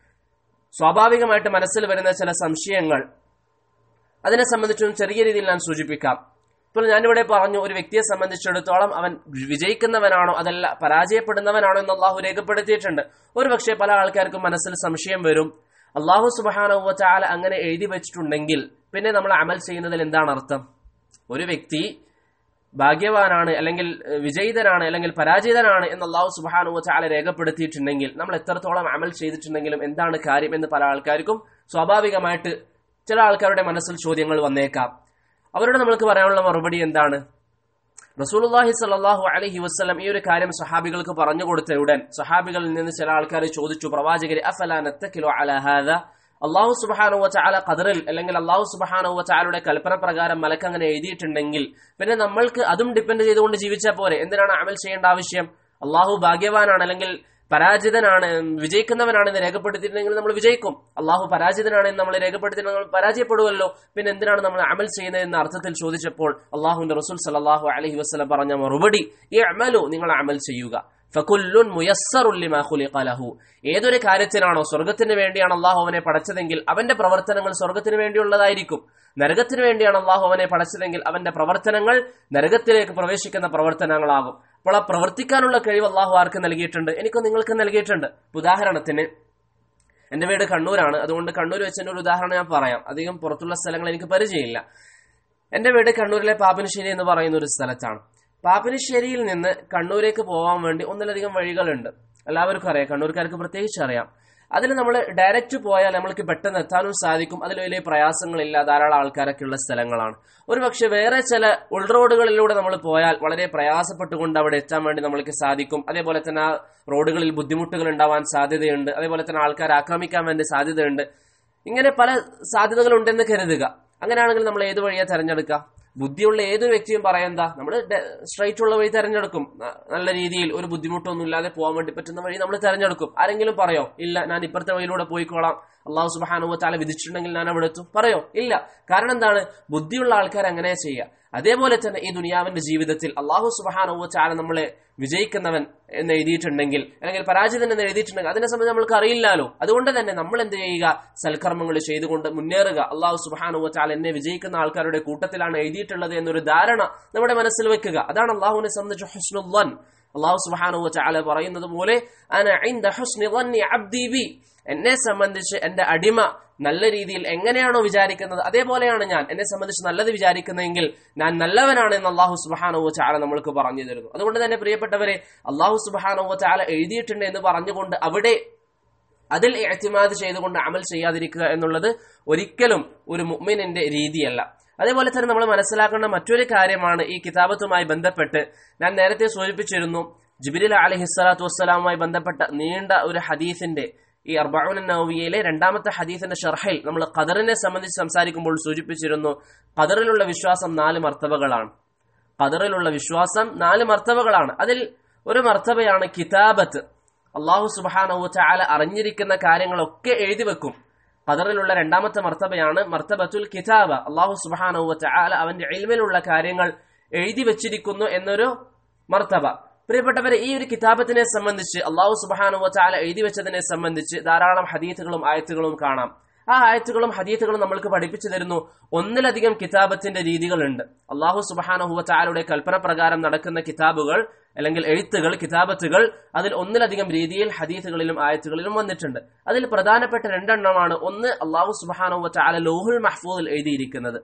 സ്വാഭാവികമായിട്ട് മനസ്സിൽ വരുന്ന ചില സംശയങ്ങൾ അതിനെ സംബന്ധിച്ചും ചെറിയ രീതിയിൽ ഞാൻ സൂചിപ്പിക്കാം ഇപ്പോൾ ഞാനിവിടെ പറഞ്ഞു ഒരു വ്യക്തിയെ സംബന്ധിച്ചിടത്തോളം അവൻ വിജയിക്കുന്നവനാണോ അതല്ല പരാജയപ്പെടുന്നവനാണോ എന്ന് അള്ളാഹു രേഖപ്പെടുത്തിയിട്ടുണ്ട് ഒരുപക്ഷെ പല ആൾക്കാർക്കും മനസ്സിൽ സംശയം വരും അള്ളാഹു സുബാനുവച്ചാല അങ്ങനെ എഴുതി വെച്ചിട്ടുണ്ടെങ്കിൽ പിന്നെ നമ്മൾ അമൽ ചെയ്യുന്നതിൽ എന്താണ് അർത്ഥം ഒരു വ്യക്തി ഭാഗ്യവാനാണ് അല്ലെങ്കിൽ വിജയിതനാണ് അല്ലെങ്കിൽ പരാജിതനാണ് എന്ന് അള്ളാഹു സുബാനു ചാല രേഖപ്പെടുത്തിയിട്ടുണ്ടെങ്കിൽ നമ്മൾ എത്രത്തോളം അമൽ ചെയ്തിട്ടുണ്ടെങ്കിലും എന്താണ് കാര്യം എന്ന് പല ആൾക്കാർക്കും സ്വാഭാവികമായിട്ട് ചില ആൾക്കാരുടെ മനസ്സിൽ ചോദ്യങ്ങൾ വന്നേക്കാം അവരോട് നമ്മൾക്ക് പറയാനുള്ള മറുപടി എന്താണ് റസൂലുള്ളാഹി സ്വല്ലല്ലാഹു അലൈഹി വസല്ലം ഈ ഒരു കാര്യം സഹാബികൾക്ക് പറഞ്ഞു കൊടുത്ത ഉടൻ സഹാബികളിൽ നിന്ന് ചില ആൾക്കാർ ചോദിച്ചു പ്രവാചകരെ അഫലാ നത്തക്കിലു അലാ ഹാദ അള്ളാഹു സുബാനു വച്ചാല ഖദറിൽ അല്ലെങ്കിൽ അള്ളാഹു സുബാനു വച്ചാലയുടെ കൽപ്പന പ്രകാരം മലക്ക് അങ്ങനെ എഴുതിയിട്ടുണ്ടെങ്കിൽ പിന്നെ നമ്മൾക്ക് അതും ഡിപ്പെൻഡ് ചെയ്തുകൊണ്ട് ജീവിച്ചാൽ പോരെ എന്തിനാണ് അമൽ ചെയ്യേണ്ട ആവശ്യം അള്ളാഹു ഭാഗ്യവാനാണ് അല്ലെങ്കിൽ പരാജിതനാണ് വിജയിക്കുന്നവനാണ് എന്ന് രേഖപ്പെടുത്തിയിട്ടുണ്ടെങ്കിൽ നമ്മൾ വിജയിക്കും അള്ളാഹു പരാജിതനാണ് എന്ന് നമ്മൾ രേഖപ്പെടുത്തിയിട്ടുണ്ടെങ്കിൽ നമ്മൾ പരാജയപ്പെടുമല്ലോ പിന്നെ എന്തിനാണ് നമ്മൾ അമൽ ചെയ്യുന്നത് എന്ന അർത്ഥത്തിൽ ചോദിച്ചപ്പോൾ അള്ളാഹുവിന്റെ റസൂൽ സലാഹു അലഹി വസ്ലം പറഞ്ഞ മറുപടി ഈ അമലു നിങ്ങൾ അമൽ ചെയ്യുക ഫകുല്ലുൻ മുയസ്സറുല്ലിമാ ഖുലിഖ ലഹു ഏതൊരു കാര്യത്തിനാണോ സ്വർഗത്തിന് വേണ്ടിയാണ് അള്ളാഹു അവനെ പടച്ചതെങ്കിൽ അവന്റെ പ്രവർത്തനങ്ങൾ സ്വർഗത്തിന് വേണ്ടിയുള്ളതായിരിക്കും നരകത്തിന് വേണ്ടിയാണ് അള്ളാഹു അവനെ പടച്ചതെങ്കിൽ അവന്റെ പ്രവർത്തനങ്ങൾ നരകത്തിലേക്ക് പ്രവേശിക്കുന്ന പ്രവർത്തനങ്ങളാകും അപ്പോൾ ആ പ്രവർത്തിക്കാനുള്ള കഴിവ് അള്ളാഹു ആർക്ക് നൽകിയിട്ടുണ്ട് എനിക്കും നിങ്ങൾക്ക് നൽകിയിട്ടുണ്ട് ഉദാഹരണത്തിന് എന്റെ വീട് കണ്ണൂരാണ് അതുകൊണ്ട് കണ്ണൂർ വെച്ചതിന്റെ ഒരു ഉദാഹരണം ഞാൻ പറയാം അധികം പുറത്തുള്ള സ്ഥലങ്ങൾ എനിക്ക് പരിചയമില്ല എന്റെ വീട് കണ്ണൂരിലെ പാപ്പനശ്ശേരി എന്ന് പറയുന്ന ഒരു സ്ഥലത്താണ് പാപ്പനശ്ശേരിയിൽ നിന്ന് കണ്ണൂരേക്ക് പോകാൻ വേണ്ടി ഒന്നിലധികം വഴികളുണ്ട് എല്ലാവർക്കും അറിയാം കണ്ണൂർക്കാർക്ക് പ്രത്യേകിച്ച് അറിയാം അതിൽ നമ്മൾ ഡയറക്റ്റ് പോയാൽ നമ്മൾക്ക് പെട്ടെന്ന് എത്താനും സാധിക്കും അതിൽ വലിയ പ്രയാസങ്ങളില്ല ധാരാളം ആൾക്കാരൊക്കെ ഉള്ള സ്ഥലങ്ങളാണ് ഒരു പക്ഷെ വേറെ ചില ഉൾറോഡുകളിലൂടെ നമ്മൾ പോയാൽ വളരെ പ്രയാസപ്പെട്ടുകൊണ്ട് അവിടെ എത്താൻ വേണ്ടി നമ്മൾക്ക് സാധിക്കും അതേപോലെ തന്നെ ആ റോഡുകളിൽ ബുദ്ധിമുട്ടുകൾ ഉണ്ടാവാൻ സാധ്യതയുണ്ട് അതേപോലെ തന്നെ ആൾക്കാർ ആക്രമിക്കാൻ വേണ്ടി സാധ്യതയുണ്ട് ഇങ്ങനെ പല സാധ്യതകളുണ്ടെന്ന് കരുതുക അങ്ങനെയാണെങ്കിൽ നമ്മൾ ഏത് വഴിയാണ് തെരഞ്ഞെടുക്കുക ബുദ്ധിയുള്ള ഏതൊരു വ്യക്തിയും പറയാഎന്താ നമ്മൾ സ്ട്രൈറ്റ് ഉള്ള വഴി തെരഞ്ഞെടുക്കും നല്ല രീതിയിൽ ഒരു ബുദ്ധിമുട്ടൊന്നും ഇല്ലാതെ പോകാൻ വേണ്ടി പറ്റുന്ന വഴി നമ്മൾ തെരഞ്ഞെടുക്കും ആരെങ്കിലും പറയോ ഇല്ല ഞാൻ ഇപ്പുറത്തെ വഴിയിലൂടെ പോയിക്കോളാം അള്ളാഹു സുബാനുവത്താല വിധിച്ചിട്ടുണ്ടെങ്കിൽ ഞാൻ അവിടെ എത്തും പറയോ ഇല്ല കാരണം എന്താണ് ബുദ്ധിയുള്ള ആൾക്കാർ അങ്ങനെ ചെയ്യുക അതേപോലെ തന്നെ ഈ ദുനിയാവിന്റെ ജീവിതത്തിൽ അള്ളാഹു സുബാനുവച്ചാല നമ്മളെ വിജയിക്കുന്നവൻ എന്ന് എഴുതിയിട്ടുണ്ടെങ്കിൽ അല്ലെങ്കിൽ പരാജിതൻ എന്ന് എഴുതിയിട്ടുണ്ടെങ്കിൽ അതിനെ സംബന്ധിച്ച് നമ്മൾക്ക് അറിയില്ലാലോ അതുകൊണ്ട് തന്നെ നമ്മൾ എന്ത് ചെയ്യുക സൽക്കർമ്മങ്ങൾ ചെയ്തുകൊണ്ട് മുന്നേറുക അള്ളാഹു സുബാനുവച്ചാൽ എന്നെ വിജയിക്കുന്ന ആൾക്കാരുടെ കൂട്ടത്തിലാണ് എഴുതിയിട്ടുള്ളത് എന്നൊരു ധാരണ നമ്മുടെ മനസ്സിൽ വെക്കുക അതാണ് അള്ളാഹുവിനെ സംബന്ധിച്ച് ഹുസ്നുല്ലൻ അള്ളാഹു സുബാനു ചാല പറയുന്നത് പോലെ എന്നെ സംബന്ധിച്ച് എന്റെ അടിമ നല്ല രീതിയിൽ എങ്ങനെയാണോ വിചാരിക്കുന്നത് അതേപോലെയാണ് ഞാൻ എന്നെ സംബന്ധിച്ച് നല്ലത് വിചാരിക്കുന്നതെങ്കിൽ ഞാൻ നല്ലവനാണ് എന്ന് അള്ളാഹു സുബാനോ ചാല നമ്മൾക്ക് പറഞ്ഞു തരുന്നു അതുകൊണ്ട് തന്നെ പ്രിയപ്പെട്ടവരെ അള്ളാഹു സുബാനോ ചാല എഴുതിയിട്ടുണ്ട് എന്ന് പറഞ്ഞുകൊണ്ട് അവിടെ അതിൽ എത്തിമാത് ചെയ്തുകൊണ്ട് അമൽ ചെയ്യാതിരിക്കുക എന്നുള്ളത് ഒരിക്കലും ഒരു മുഅ്മിനിന്റെ രീതിയല്ല അതേപോലെ തന്നെ നമ്മൾ മനസ്സിലാക്കേണ്ട മറ്റൊരു കാര്യമാണ് ഈ കിതാബത്തുമായി ബന്ധപ്പെട്ട് ഞാൻ നേരത്തെ സൂചിപ്പിച്ചിരുന്നു ജിബിരിൽ അലഹിസ്സലാത്തു വസ്സലാമുമായി ബന്ധപ്പെട്ട നീണ്ട ഒരു ഹദീസിന്റെ ഈ അർബാഉൻ നവവിയയിലെ രണ്ടാമത്തെ ഹദീസിന്റെ ഷർഹിൽ നമ്മൾ ഖദറിനെ സംബന്ധിച്ച് സംസാരിക്കുമ്പോൾ സൂചിപ്പിച്ചിരുന്നു ഖദറിലുള്ള വിശ്വാസം നാല് മർത്തബകളാണ് ഖദറിലുള്ള വിശ്വാസം നാല് മർത്തബകളാണ് അതിൽ ഒരു മർത്തബയാണ് കിതാബത്ത് അള്ളാഹു സുബാനഹു ചാല അറിഞ്ഞിരിക്കുന്ന കാര്യങ്ങളൊക്കെ എഴുതി വെക്കും ഖദറിലുള്ള രണ്ടാമത്തെ മർത്തബയാണ് മർത്തബത്തുൽ കിതാബ അള്ളാഹു സുബാനഹു ചാല അവന്റെ എൽമിലുള്ള കാര്യങ്ങൾ എഴുതി വെച്ചിരിക്കുന്നു എന്നൊരു മർത്തബ പ്രിയപ്പെട്ടവരെ ഈ ഒരു കിതാബത്തിനെ സംബന്ധിച്ച് അള്ളാഹു സുബാനു ചാല എഴുതി വെച്ചതിനെ സംബന്ധിച്ച് ധാരാളം ഹദീത്തുകളും ആയത്തുകളും കാണാം ആ ആയത്തുകളും ഹദീത്തുകളും നമ്മൾക്ക് പഠിപ്പിച്ചു തരുന്നു ഒന്നിലധികം കിതാബത്തിന്റെ രീതികളുണ്ട് അള്ളാഹു സുബാനഹുവ ചാലയുടെ കൽപ്പന പ്രകാരം നടക്കുന്ന കിതാബുകൾ അല്ലെങ്കിൽ എഴുത്തുകൾ കിതാബത്തുകൾ അതിൽ ഒന്നിലധികം രീതിയിൽ ഹദീത്തുകളിലും ആയത്തുകളിലും വന്നിട്ടുണ്ട് അതിൽ പ്രധാനപ്പെട്ട രണ്ടെണ്ണമാണ് ഒന്ന് അള്ളാഹു സുബാനഹുവ ചാല ലോഹുൽ മഹ്ഫൂദിൽ എഴുതിയിരിക്കുന്നത്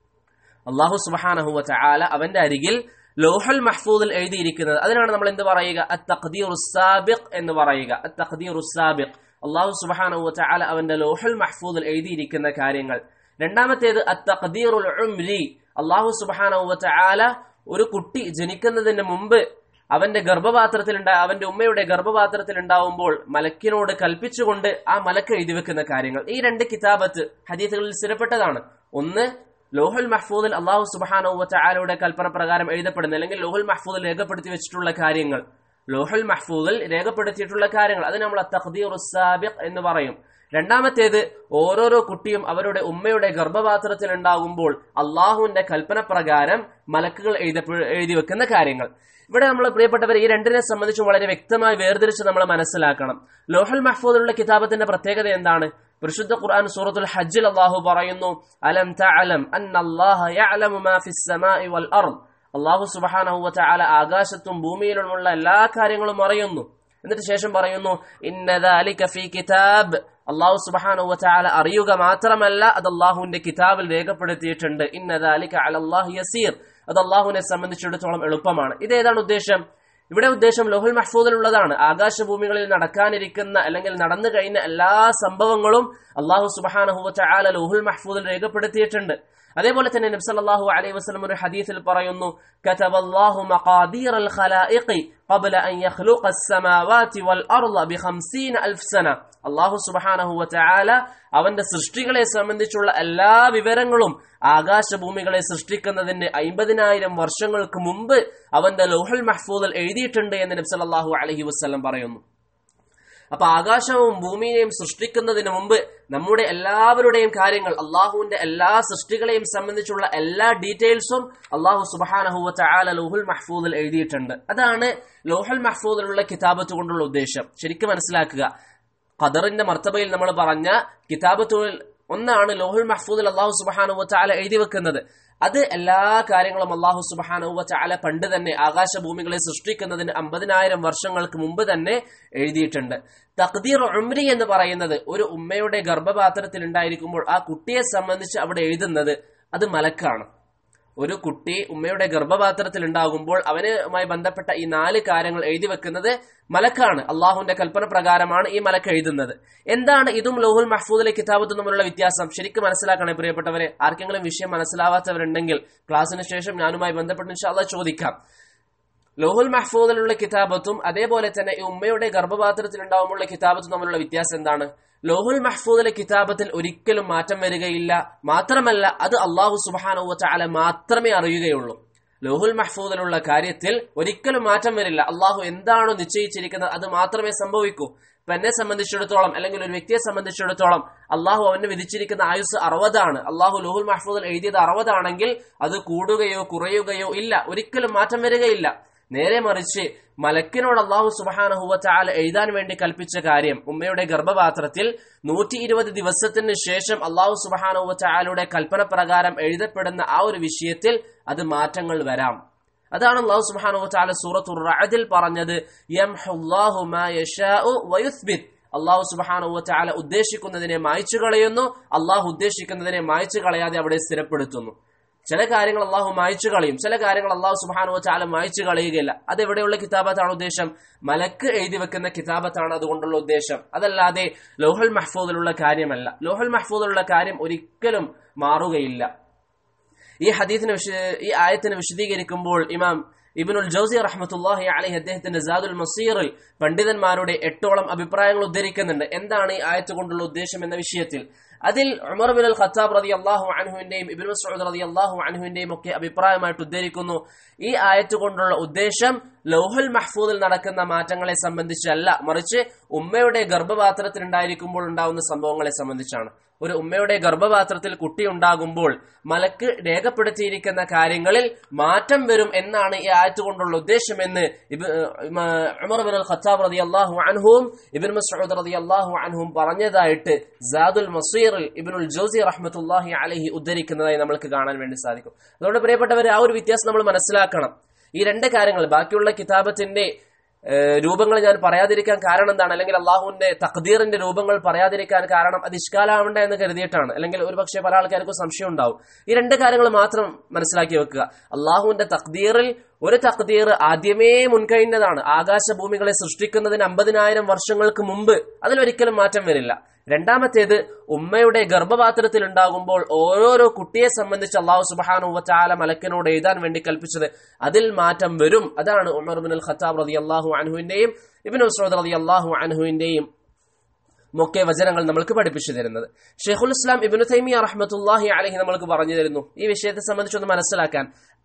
അള്ളാഹു സുബാനഹുവ ചാല അവന്റെ അരികിൽ ലോഹൽ മഹ്ഫൂദിൽ എഴുതിയിരിക്കുന്നത് അതിനാണ് നമ്മൾ എന്ത് പറയുക അത്തഖദീർ സാബിഖ് എന്ന് പറയുക അത്തഖദീർ സാബിഖ് അള്ളാഹു സുബാനഹു ചാല അവന്റെ ലോഹൽ മഹ്ഫൂദിൽ എഴുതിയിരിക്കുന്ന കാര്യങ്ങൾ രണ്ടാമത്തേത് അത്തഖദീറുൽ ഉംരി അള്ളാഹു സുബാനഹു ചാല ഒരു കുട്ടി ജനിക്കുന്നതിന് മുമ്പ് അവന്റെ ഗർഭപാത്രത്തിൽ അവന്റെ ഉമ്മയുടെ ഗർഭപാത്രത്തിൽ ഉണ്ടാവുമ്പോൾ മലക്കിനോട് കൽപ്പിച്ചുകൊണ്ട് ആ മലക്ക് എഴുതി വെക്കുന്ന കാര്യങ്ങൾ ഈ രണ്ട് കിതാബത്ത് ഹദീസുകളിൽ സ്ഥിരപ്പെട്ടതാണ് ഒന്ന് ലോഹുൽ മഹ്ഫൂദിൽ അള്ളാഹു സുബാനു ചാലയുടെ കൽപ്പന പ്രകാരം എഴുതപ്പെടുന്ന അല്ലെങ്കിൽ ലോഹുൽ മഹ്ഫൂദിൽ രേഖപ്പെടുത്തി വെച്ചിട്ടുള്ള കാര്യങ്ങൾ ലോഹുൽ മഹ്ഫൂദിൽ രേഖപ്പെടുത്തിയിട്ടുള്ള കാര്യങ്ങൾ അത് നമ്മൾ തഖ്ദീർ സാബിഖ് എന്ന് പറയും രണ്ടാമത്തേത് ഓരോരോ കുട്ടിയും അവരുടെ ഉമ്മയുടെ ഗർഭപാത്രത്തിൽ ഉണ്ടാകുമ്പോൾ അള്ളാഹുവിന്റെ കൽപ്പന പ്രകാരം മലക്കുകൾ എഴുതപ്പെ എഴുതി വെക്കുന്ന കാര്യങ്ങൾ ഇവിടെ നമ്മൾ പ്രിയപ്പെട്ടവർ ഈ രണ്ടിനെ സംബന്ധിച്ചും വളരെ വ്യക്തമായി വേർതിരിച്ച് നമ്മൾ മനസ്സിലാക്കണം ലോഹൽ മഹ്ഫൂദിലുള്ള കിതാബത്തിന്റെ പ്രത്യേകത എന്താണ് പരിശുദ്ധ ഖുർആൻ സൂറത്തുൽ ഹജ്ജിൽ അള്ളാഹു പറയുന്നു അലം തഅലം അന്നല്ലാഹ യഅലമു മാ ഫിസ് സമാഇ വൽ അർദ് അള്ളാഹു സുബ്ഹാനഹു വതആല ആകാശത്തും ഭൂമിയിലുമുള്ള എല്ലാ കാര്യങ്ങളും അറിയുന്നു എന്നിട്ട് ശേഷം പറയുന്നു ഇന്ന ദാലിക ഫീ കിതാബ് അള്ളാഹു സുബ്ഹാനഹു വതആല അറിയുക മാത്രമല്ല അത് അള്ളാഹുവിന്റെ കിതാബിൽ രേഖപ്പെടുത്തിയിട്ടുണ്ട് ഇന്ന ദാലിക അലല്ലാഹി യസീർ അത് അള്ളാഹുവിനെ സംബന്ധിച്ചിടത്തോളം എളുപ്പമാണ് ഇതേതാണ് ഉദ്ദേശം ഇവിടെ ഉദ്ദേശം ലോഹുൽ മഹ്ഫൂദിലുള്ളതാണ് ആകാശഭൂമികളിൽ നടക്കാനിരിക്കുന്ന അല്ലെങ്കിൽ നടന്നു കഴിഞ്ഞ എല്ലാ സംഭവങ്ങളും അള്ളാഹു സുബാനഹുവ ചാല ലോഹുൽ മഹ്ഫൂദിൽ രേഖപ്പെടുത്തിയിട്ടുണ്ട് അതേപോലെ തന്നെ നബ്സല്ലാഹു അലൈഹി വസ്ലം ഒരു ഹദീസിൽ പറയുന്നു കതബല്ലാഹു മഖാദീർ അൽ ഖലായിഖി قبل أن يخلق السماوات والأرض بخمسين ألف سنة അള്ളാഹു സുബഹാനഹു വചാല അവന്റെ സൃഷ്ടികളെ സംബന്ധിച്ചുള്ള എല്ലാ വിവരങ്ങളും ആകാശഭൂമികളെ സൃഷ്ടിക്കുന്നതിന് അമ്പതിനായിരം വർഷങ്ങൾക്ക് മുമ്പ് അവന്റെ ലോഹൽ മഹ്ഫൂദിൽ എഴുതിയിട്ടുണ്ട് എന്ന് നബ്സല്ലാഹു അലഹി വസ്ലം പറയുന്നു അപ്പൊ ആകാശവും ഭൂമിയെയും സൃഷ്ടിക്കുന്നതിന് മുമ്പ് നമ്മുടെ എല്ലാവരുടെയും കാര്യങ്ങൾ അള്ളാഹുവിന്റെ എല്ലാ സൃഷ്ടികളെയും സംബന്ധിച്ചുള്ള എല്ലാ ഡീറ്റെയിൽസും അള്ളാഹു സുബാനഹുവ ചാല ലോഹുൽ മഹ്ഫൂദിൽ എഴുതിയിട്ടുണ്ട് അതാണ് ലോഹൽ മഹ്ഫൂദിലുള്ള കിതാബത്ത് കൊണ്ടുള്ള ഉദ്ദേശം ശരിക്കും മനസ്സിലാക്കുക ഖദറിന്റെ മർത്തബയിൽ നമ്മൾ പറഞ്ഞ കിതാബത്തുകൾ ഒന്നാണ് ലോഹുൽ മഹ്ഫൂദിൽ അള്ളാഹു സുബാനുവ ചാല എഴുതി വെക്കുന്നത് അത് എല്ലാ കാര്യങ്ങളും അള്ളാഹു സുബാനുവ ചാല പണ്ട് തന്നെ ആകാശഭൂമികളെ സൃഷ്ടിക്കുന്നതിന് അമ്പതിനായിരം വർഷങ്ങൾക്ക് മുമ്പ് തന്നെ എഴുതിയിട്ടുണ്ട് തഖ്ദീർ ഉംരി എന്ന് പറയുന്നത് ഒരു ഉമ്മയുടെ ഗർഭപാത്രത്തിൽ ഉണ്ടായിരിക്കുമ്പോൾ ആ കുട്ടിയെ സംബന്ധിച്ച് അവിടെ എഴുതുന്നത് അത് മലക്കാണ് ഒരു കുട്ടി ഉമ്മയുടെ ഗർഭപാത്രത്തിൽ ഉണ്ടാകുമ്പോൾ അവനുമായി ബന്ധപ്പെട്ട ഈ നാല് കാര്യങ്ങൾ എഴുതി വെക്കുന്നത് മലക്കാണ് അള്ളാഹുവിന്റെ കൽപ്പന പ്രകാരമാണ് ഈ മലക്ക് എഴുതുന്നത് എന്താണ് ഇതും ലോഹുൽ മഹ്ഫൂദിലെ കിതാബത്തും തമ്മിലുള്ള വ്യത്യാസം ശരിക്കും മനസ്സിലാക്കണേ പ്രിയപ്പെട്ടവരെ ആർക്കെങ്കിലും വിഷയം മനസ്സിലാവാത്തവരുണ്ടെങ്കിൽ ക്ലാസ്സിന് ശേഷം ഞാനുമായി ബന്ധപ്പെട്ട് ഇൻഷാല്ല ചോദിക്കാം ലോഹുൽ മഹ്ഫൂദിലുള്ള കിതാബത്തും അതേപോലെ തന്നെ ഈ ഉമ്മയുടെ ഗർഭപാത്രത്തിൽ ഉണ്ടാകുമ്പോഴുള്ള കിതാബത്തും തമ്മിലുള്ള വ്യത്യാസം എന്താണ് ലോഹുൽ മഹ്ഫൂദിലെ കിതാബത്തിൽ ഒരിക്കലും മാറ്റം വരികയില്ല മാത്രമല്ല അത് അള്ളാഹു സുബാനുവ ചാല മാത്രമേ അറിയുകയുള്ളൂ ലോഹുൽ മഹ്ഫൂദിലുള്ള കാര്യത്തിൽ ഒരിക്കലും മാറ്റം വരില്ല അള്ളാഹു എന്താണോ നിശ്ചയിച്ചിരിക്കുന്നത് അത് മാത്രമേ സംഭവിക്കൂ ഇപ്പൊ എന്നെ സംബന്ധിച്ചിടത്തോളം അല്ലെങ്കിൽ ഒരു വ്യക്തിയെ സംബന്ധിച്ചിടത്തോളം അള്ളാഹു അവന് വിധിച്ചിരിക്കുന്ന ആയുസ് അറുപതാണ് അള്ളാഹു ലോഹുൽ മഹ്ഫൂദിൽ എഴുതിയത് അറുപതാണെങ്കിൽ അത് കൂടുകയോ കുറയുകയോ ഇല്ല ഒരിക്കലും മാറ്റം വരികയില്ല നേരെ മറിച്ച് മലക്കിനോട് അള്ളാഹു സുബാനഹുവ ചാല എഴുതാൻ വേണ്ടി കൽപ്പിച്ച കാര്യം ഉമ്മയുടെ ഗർഭപാത്രത്തിൽ നൂറ്റി ഇരുപത് ദിവസത്തിന് ശേഷം അള്ളാഹു സുബാനഹുവ ചാലയുടെ കൽപ്പന പ്രകാരം എഴുതപ്പെടുന്ന ആ ഒരു വിഷയത്തിൽ അത് മാറ്റങ്ങൾ വരാം അതാണ് അള്ളാഹു സുബാനഹു ചാല സൂറത്തുർ റഅദിൽ പറഞ്ഞത് യംഹുല്ലാഹു മാ യശാഉ വയുസ്ബിത് അള്ളാഹു സുബാനഹു ചാല ഉദ്ദേശിക്കുന്നതിനെ മായ്ച്ചു കളയുന്നു അള്ളാഹു ഉദ്ദേശിക്കുന്നതിനെ മായ്ച്ചു കളയാതെ അവിടെ സ്ഥിരപ്പെടുത്തുന്നു ചില കാര്യങ്ങൾ അള്ളാഹു മായ്ച്ചു കളയും ചില കാര്യങ്ങൾ അള്ളാഹു സുബാനു ചാല മായ്ച്ചു കളയുകയില്ല അത് എവിടെയുള്ള കിതാബത്താണ് ഉദ്ദേശം മലക്ക് എഴുതി വെക്കുന്ന കിതാബത്താണ് അതുകൊണ്ടുള്ള ഉദ്ദേശം അതല്ലാതെ ലോഹൽ മഹ്ഫൂദിലുള്ള കാര്യമല്ല ലോഹൽ മഹ്ഫൂദിലുള്ള കാര്യം ഒരിക്കലും മാറുകയില്ല ഈ ഹദീസിനെ ഈ ആയത്തിനെ വിശദീകരിക്കുമ്പോൾ ഇമാം ഇബിനുൽ ജൗസി റഹ്മത്തുല്ലാഹി അലഹി അദ്ദേഹത്തിന്റെ ജാദുൽ മസീറിൽ പണ്ഡിതന്മാരുടെ എട്ടോളം അഭിപ്രായങ്ങൾ ഉദ്ധരിക്കുന്നുണ്ട് എന്താണ് ഈ ആയത്ത് കൊണ്ടുള്ള ഉദ്ദേശം എന്ന വിഷയത്തിൽ അതിൽ ഉമർ ബിൻ അൽ ഖത്താബ് റതി അള്ളാഹു അൻഹുവിന്റെയും ഇബിൻ മസൂദ് റതി അള്ളാഹു അൻഹുവിന്റെയും ഒക്കെ അഭിപ്രായമായിട്ട് ഉദ്ധരിക്കുന്നു ഈ ആയത്ത് കൊണ്ടുള്ള ഉദ്ദേശം ലൗഹുൽ മഹ്ഫൂദിൽ നടക്കുന്ന മാറ്റങ്ങളെ സംബന്ധിച്ചല്ല മറിച്ച് ഉമ്മയുടെ ഗർഭപാത്രത്തിൽ ഉണ്ടായിരിക്കുമ്പോൾ ഉണ്ടാവുന്ന സംഭവങ്ങളെ സംബന്ധിച്ചാണ് ഒരു ഉമ്മയുടെ ഗർഭപാത്രത്തിൽ കുട്ടി ഉണ്ടാകുമ്പോൾ മലക്ക് രേഖപ്പെടുത്തിയിരിക്കുന്ന കാര്യങ്ങളിൽ മാറ്റം വരും എന്നാണ് ഈ ആയത്ത് കൊണ്ടുള്ള ഉദ്ദേശമെന്ന് ഉമർ ബിൻ അൽ ഖത്താബ് റതി അള്ളാഹു അൻഹുവും ഇബിൻ മസൂദ് റതി അള്ളാഹു അൻഹും പറഞ്ഞതായിട്ട് ജാദുൽ മസീറിൽ ഇബിനുൽ ജോസി റഹ്മത്തുല്ലാഹി അലഹി ഉദ്ധരിക്കുന്നതായി നമുക്ക് കാണാൻ വേണ്ടി സാധിക്കും അതുകൊണ്ട് പ്രിയപ്പെട്ടവർ ആ ഒരു വ്യത്യാസം നമ്മൾ മനസ്സിലാക്കണം ഈ രണ്ട് കാര്യങ്ങൾ ബാക്കിയുള്ള കിതാബത്തിന്റെ രൂപങ്ങൾ ഞാൻ പറയാതിരിക്കാൻ കാരണം എന്താണ് അല്ലെങ്കിൽ അള്ളാഹുവിന്റെ തഖദീറിന്റെ രൂപങ്ങൾ പറയാതിരിക്കാൻ കാരണം അത് ഇഷ്കാലാവണ്ട എന്ന് കരുതിയിട്ടാണ് അല്ലെങ്കിൽ ഒരു പക്ഷേ പല ആൾക്കാർക്കും സംശയം ഉണ്ടാവും ഈ രണ്ട് കാര്യങ്ങൾ മാത്രം മനസ്സിലാക്കി വെക്കുക അള്ളാഹുവിന്റെ തഖദീറിൽ ഒരു തഖദീർ ആദ്യമേ മുൻകഴിഞ്ഞതാണ് ആകാശഭൂമികളെ സൃഷ്ടിക്കുന്നതിന് അമ്പതിനായിരം വർഷങ്ങൾക്ക് മുമ്പ് അതിലൊരിക്കലും മാറ്റം വരില്ല രണ്ടാമത്തേത് ഉമ്മയുടെ ഗർഭപാത്രത്തിൽ ഉണ്ടാകുമ്പോൾ ഓരോരോ കുട്ടിയെ സംബന്ധിച്ച് അള്ളാഹു സുബാനുവച്ചാല മലക്കിനോട് എഴുതാൻ വേണ്ടി കൽപ്പിച്ചത് അതിൽ മാറ്റം വരും അതാണ് ഉമർ ബിൻ അൽ ഖത്താബ് റതി അള്ളാഹു അൻഹുവിന്റെയും ഇബിൻ ഉസ്രോദ് റതി അള്ളാഹു അൻഹുവിന്റെയും ഒക്കെ വചനങ്ങൾ നമ്മൾക്ക് പഠിപ്പിച്ചു തരുന്നത് ഷെയ്ഖുൽ ഇസ്ലാം ഇബിനു തൈമിയ റഹ്മത്തുല്ലാഹി അലഹി നമ്മൾക്ക് പറഞ്ഞു തരുന്നു ഈ വിഷയത്തെ സംബന്ധിച്ചൊന്ന് മനസ്സിലാക്കാൻ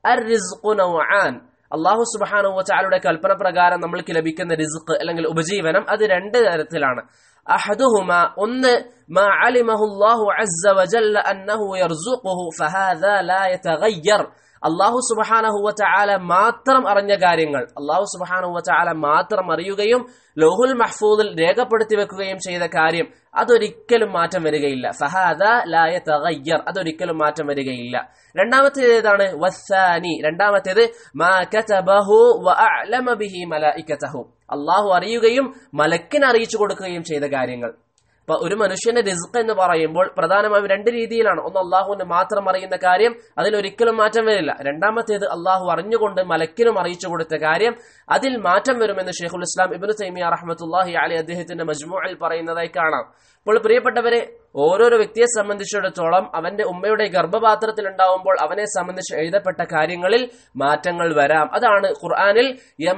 അള്ളാഹു സുബാനുവച്ചാലയുടെ കൽപ്പന പ്രകാരം നമ്മൾക്ക് ലഭിക്കുന്ന റിസ്ക് അല്ലെങ്കിൽ ഉപജീവനം അത് രണ്ട് തരത്തിലാണ് أحدهما أن ما علمه الله عز وجل أنه يرزقه فهذا لا يتغير അള്ളാഹു സുബഹാനഹു വചാല മാത്രം അറിഞ്ഞ കാര്യങ്ങൾ അള്ളാഹു സുബഹാനഹു വചാല മാത്രം അറിയുകയും ലോഹുൽ മഹ്ഫൂദിൽ രേഖപ്പെടുത്തി വെക്കുകയും ചെയ്ത കാര്യം അതൊരിക്കലും മാറ്റം വരികയില്ല ഫഹാദ ലായ തഗയ്യർ അതൊരിക്കലും മാറ്റം വരികയില്ല രണ്ടാമത്തേത് ഏതാണ് വസ്സാനി രണ്ടാമത്തേത് മാ കതബഹു വഅഅലമ ബിഹി മലായികതഹു അള്ളാഹു അറിയുകയും മലക്കിന് അറിയിച്ചു കൊടുക്കുകയും ചെയ്ത കാര്യങ്ങൾ അപ്പൊ ഒരു മനുഷ്യന്റെ റിസ്ക് എന്ന് പറയുമ്പോൾ പ്രധാനമായും രണ്ട് രീതിയിലാണ് ഒന്ന് അള്ളാഹുവിന് മാത്രം അറിയുന്ന കാര്യം അതിലൊരിക്കലും മാറ്റം വരില്ല രണ്ടാമത്തേത് അള്ളാഹു അറിഞ്ഞുകൊണ്ട് മലക്കിനും അറിയിച്ചു കൊടുത്ത കാര്യം അതിൽ മാറ്റം വരുമെന്ന് ഷെയ്ഖുൽ ഇസ്ലാം ഇബിനു തൈമിയ റഹ്മത്തുല്ലാഹി അലി അദ്ദേഹത്തിന്റെ മജ്മുഅൽ പറയുന്നതായി കാണാം അപ്പോൾ പ്രിയപ്പെട്ടവരെ ഓരോരോ വ്യക്തിയെ സംബന്ധിച്ചിടത്തോളം അവന്റെ ഉമ്മയുടെ ഗർഭപാത്രത്തിൽ ഉണ്ടാവുമ്പോൾ അവനെ സംബന്ധിച്ച് എഴുതപ്പെട്ട കാര്യങ്ങളിൽ മാറ്റങ്ങൾ വരാം അതാണ് ഖുർആാനിൽ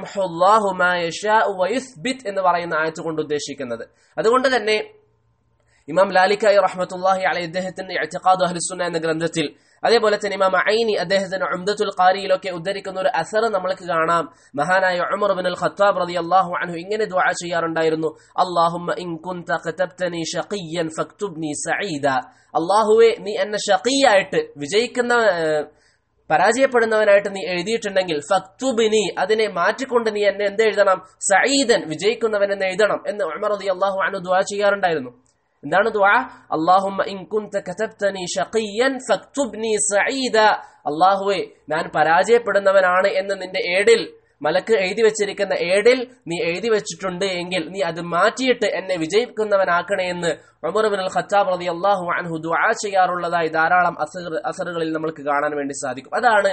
എന്ന് പറയുന്ന ആയത്ത് കൊണ്ട് ഉദ്ദേശിക്കുന്നത് അതുകൊണ്ട് തന്നെ ഇമാം ലാലിക്കായി റഹ്മത്തുല്ലാഹി അലൈ അദ്ദേഹത്തിന്റെ ഇഅ്തിഖാദു അഹ്ലുസുന്ന എന്ന ഗ്രന്ഥത്തിൽ അതേപോലെ തന്നെ ഇമാം ഐനി അദ്ദേഹത്തിന്റെ ഉംദത്തുൽ ഖാരിയിലൊക്കെ ഉദ്ധരിക്കുന്ന ഒരു അസർ നമ്മൾക്ക് കാണാം മഹാനായ ഉമർ ബിൻ അൽ ഖത്താബ് റളിയല്ലാഹു അൻഹു ഇങ്ങനെ ദുആ ചെയ്യാറുണ്ടായിരുന്നു അല്ലാഹുമ്മ ഇൻ കുൻത ഖതബ്തനി ഷഖിയ്യൻ ഫക്തുബ്നി സഈദ അല്ലാഹുവേ നീ എന്നെ ഷഖിയായിട്ട് വിജയിക്കുന്ന പരാജയപ്പെടുന്നവനായിട്ട് നീ എഴുതിയിട്ടുണ്ടെങ്കിൽ ഫക്തുബിനി അതിനെ മാറ്റിക്കൊണ്ട് നീ എന്നെ എന്ത് എഴുതണം സഈദൻ വിജയിക്കുന്നവൻ എന്ന് എഴുതണം എന്ന് ഉമർ റളിയല്ലാഹു അൻഹു ദുആ ചെയ്യാറുണ്ടായിരുന്നു എന്താണ് ദുആ അല്ലാഹുമ്മ ഇൻ കുൻത കതബ്തനി ഷഖിയ്യൻ ഫക്തുബ്നി സഈദ അല്ലാഹുവേ ഞാൻ പരാജയപ്പെടുന്നവനാണ് എന്ന് നിന്റെ ഏടിൽ മലക്ക് എഴുതി വെച്ചിരിക്കുന്ന ഏടിൽ നീ എഴുതി വെച്ചിട്ടുണ്ട് എങ്കിൽ നീ അത് മാറ്റിയിട്ട് എന്നെ വിജയിക്കുന്നവനാക്കണേ എന്ന് ഉമർ ബിൻ അൽ ഖത്താബ് റതി അള്ളാഹു അൻഹു ദുആ ചെയ്യാറുള്ളതായി ധാരാളം അസറുകളിൽ നമ്മൾക്ക് കാണാൻ വേണ്ടി സാധിക്കും അതാണ്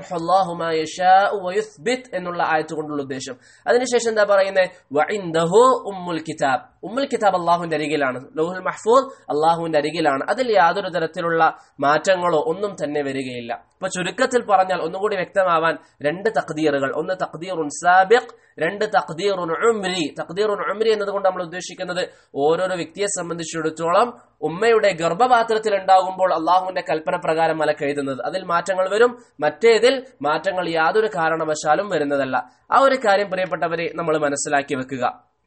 എന്നുള്ള ആയത്ത് കൊണ്ടുള്ള ഉദ്ദേശം അതിനുശേഷം എന്താ പറയുന്നത് ഉമ്മുൽ കിതാബ് ഉമ്മുൽ കിതാബ് അള്ളാഹുവിന്റെ അരികിലാണ് ലൗഹുൽ മഹ്ഫൂദ് അള്ളാഹുവിന്റെ അരികിലാണ് അതിൽ യാതൊരു തരത്തിലുള്ള മാറ്റങ്ങളോ ഒന്നും തന്നെ വരികയില്ല ഇപ്പൊ ചുരുക്കത്തിൽ പറഞ്ഞാൽ ഒന്നുകൂടി വ്യക്തമാവാൻ രണ്ട് തഖ്ദീറുകൾ ഒന്ന് തഖ്ദീറുൻ സാബിഖ് രണ്ട് തഖ്ദീറുൻ ഉംരി തഖ്ദീറുൻ ഉംരി എന്നതുകൊണ്ട് നമ്മൾ ഉദ്ദേശിക്കുന്നത് ഓരോരോ വ്യക്തിയെ സംബന്ധിച്ചിടത്തോളം ഉമ്മയുടെ ഗർഭപാത്രത്തിൽ ഉണ്ടാകുമ്പോൾ അള്ളാഹുവിന്റെ കൽപ്പന പ്രകാരം മലക്ക് എഴുതുന്നത് അതിൽ മാറ്റങ്ങൾ വരും മറ്റേതിൽ മാറ്റങ്ങൾ യാതൊരു കാരണവശാലും വരുന്നതല്ല ആ ഒരു കാര്യം പ്രിയപ്പെട്ടവരെ നമ്മൾ മനസ്സിലാക്കി വെക്കുക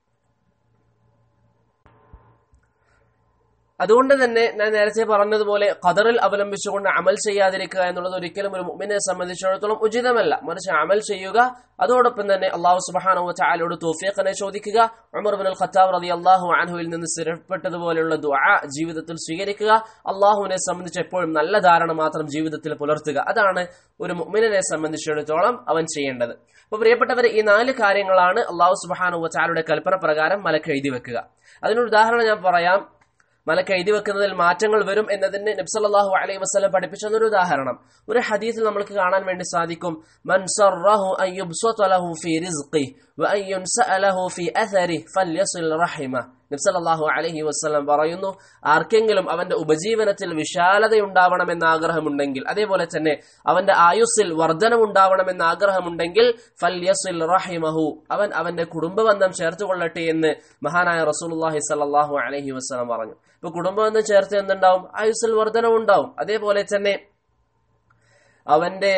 അതുകൊണ്ട് തന്നെ ഞാൻ നേരത്തെ പറഞ്ഞതുപോലെ ഖദറിൽ അവലംബിച്ചുകൊണ്ട് അമൽ ചെയ്യാതിരിക്കുക എന്നുള്ളത് ഒരിക്കലും ഒരു മുമ്മിനെ സംബന്ധിച്ചിടത്തോളം ഉചിതമല്ല മറിച്ച് അമൽ ചെയ്യുക അതോടൊപ്പം തന്നെ അള്ളാഹു സുബാനു ചാലോട് തോഫിയഖനെ ചോദിക്കുക ഉമർ ബിൻ അൽ ഖത്താബ് റതി അള്ളാഹു അൻഹുവിൽ നിന്ന് സ്ഥിരപ്പെട്ടതുപോലെയുള്ള ദുആ ജീവിതത്തിൽ സ്വീകരിക്കുക അള്ളാഹുവിനെ സംബന്ധിച്ച് എപ്പോഴും നല്ല ധാരണ മാത്രം ജീവിതത്തിൽ പുലർത്തുക അതാണ് ഒരു മുമ്മിനെ സംബന്ധിച്ചിടത്തോളം അവൻ ചെയ്യേണ്ടത് അപ്പൊ പ്രിയപ്പെട്ടവർ ഈ നാല് കാര്യങ്ങളാണ് അള്ളാഹു സുബാനു ചാലയുടെ കൽപ്പന പ്രകാരം മലക്ക് എഴുതി വെക്കുക അതിനൊരു ഉദാഹരണം ഞാൻ പറയാം മലക്ക് എഴുതി വെക്കുന്നതിൽ മാറ്റങ്ങൾ വരും എന്നതിന് നബ്സല്ലാഹു അലൈഹി വസ്ലം പഠിപ്പിച്ച ഒരു ഉദാഹരണം ഒരു ഹദീസിൽ നമ്മൾക്ക് കാണാൻ വേണ്ടി സാധിക്കും മൻ സർറഹു അൻ യുബ്സത ലഹു ഫീ റിസ്ഖി വ അൻ യുൻസഅ ലഹു ഫീ അഥരി ഫൽയസിൽ റഹിമ നബ്സല്ലാഹു അലഹി വസ്ലം പറയുന്നു ആർക്കെങ്കിലും അവന്റെ ഉപജീവനത്തിൽ വിശാലതയുണ്ടാവണമെന്ന് ആഗ്രഹമുണ്ടെങ്കിൽ അതേപോലെ തന്നെ അവന്റെ ആയുസ്സിൽ വർധനമുണ്ടാവണമെന്ന് ആഗ്രഹമുണ്ടെങ്കിൽ ഫല്യസുൽ റഹിമഹു അവൻ അവന്റെ കുടുംബബന്ധം ചേർത്തുകൊള്ളട്ടെ എന്ന് മഹാനായ റസൂലുള്ളാഹി സല്ലാഹു അലഹി വസ്ലം പറഞ്ഞു ഇപ്പൊ കുടുംബബന്ധം ചേർത്ത് എന്തുണ്ടാവും ആയുസ്സിൽ വർധനമുണ്ടാവും അതേപോലെ തന്നെ അവന്റെ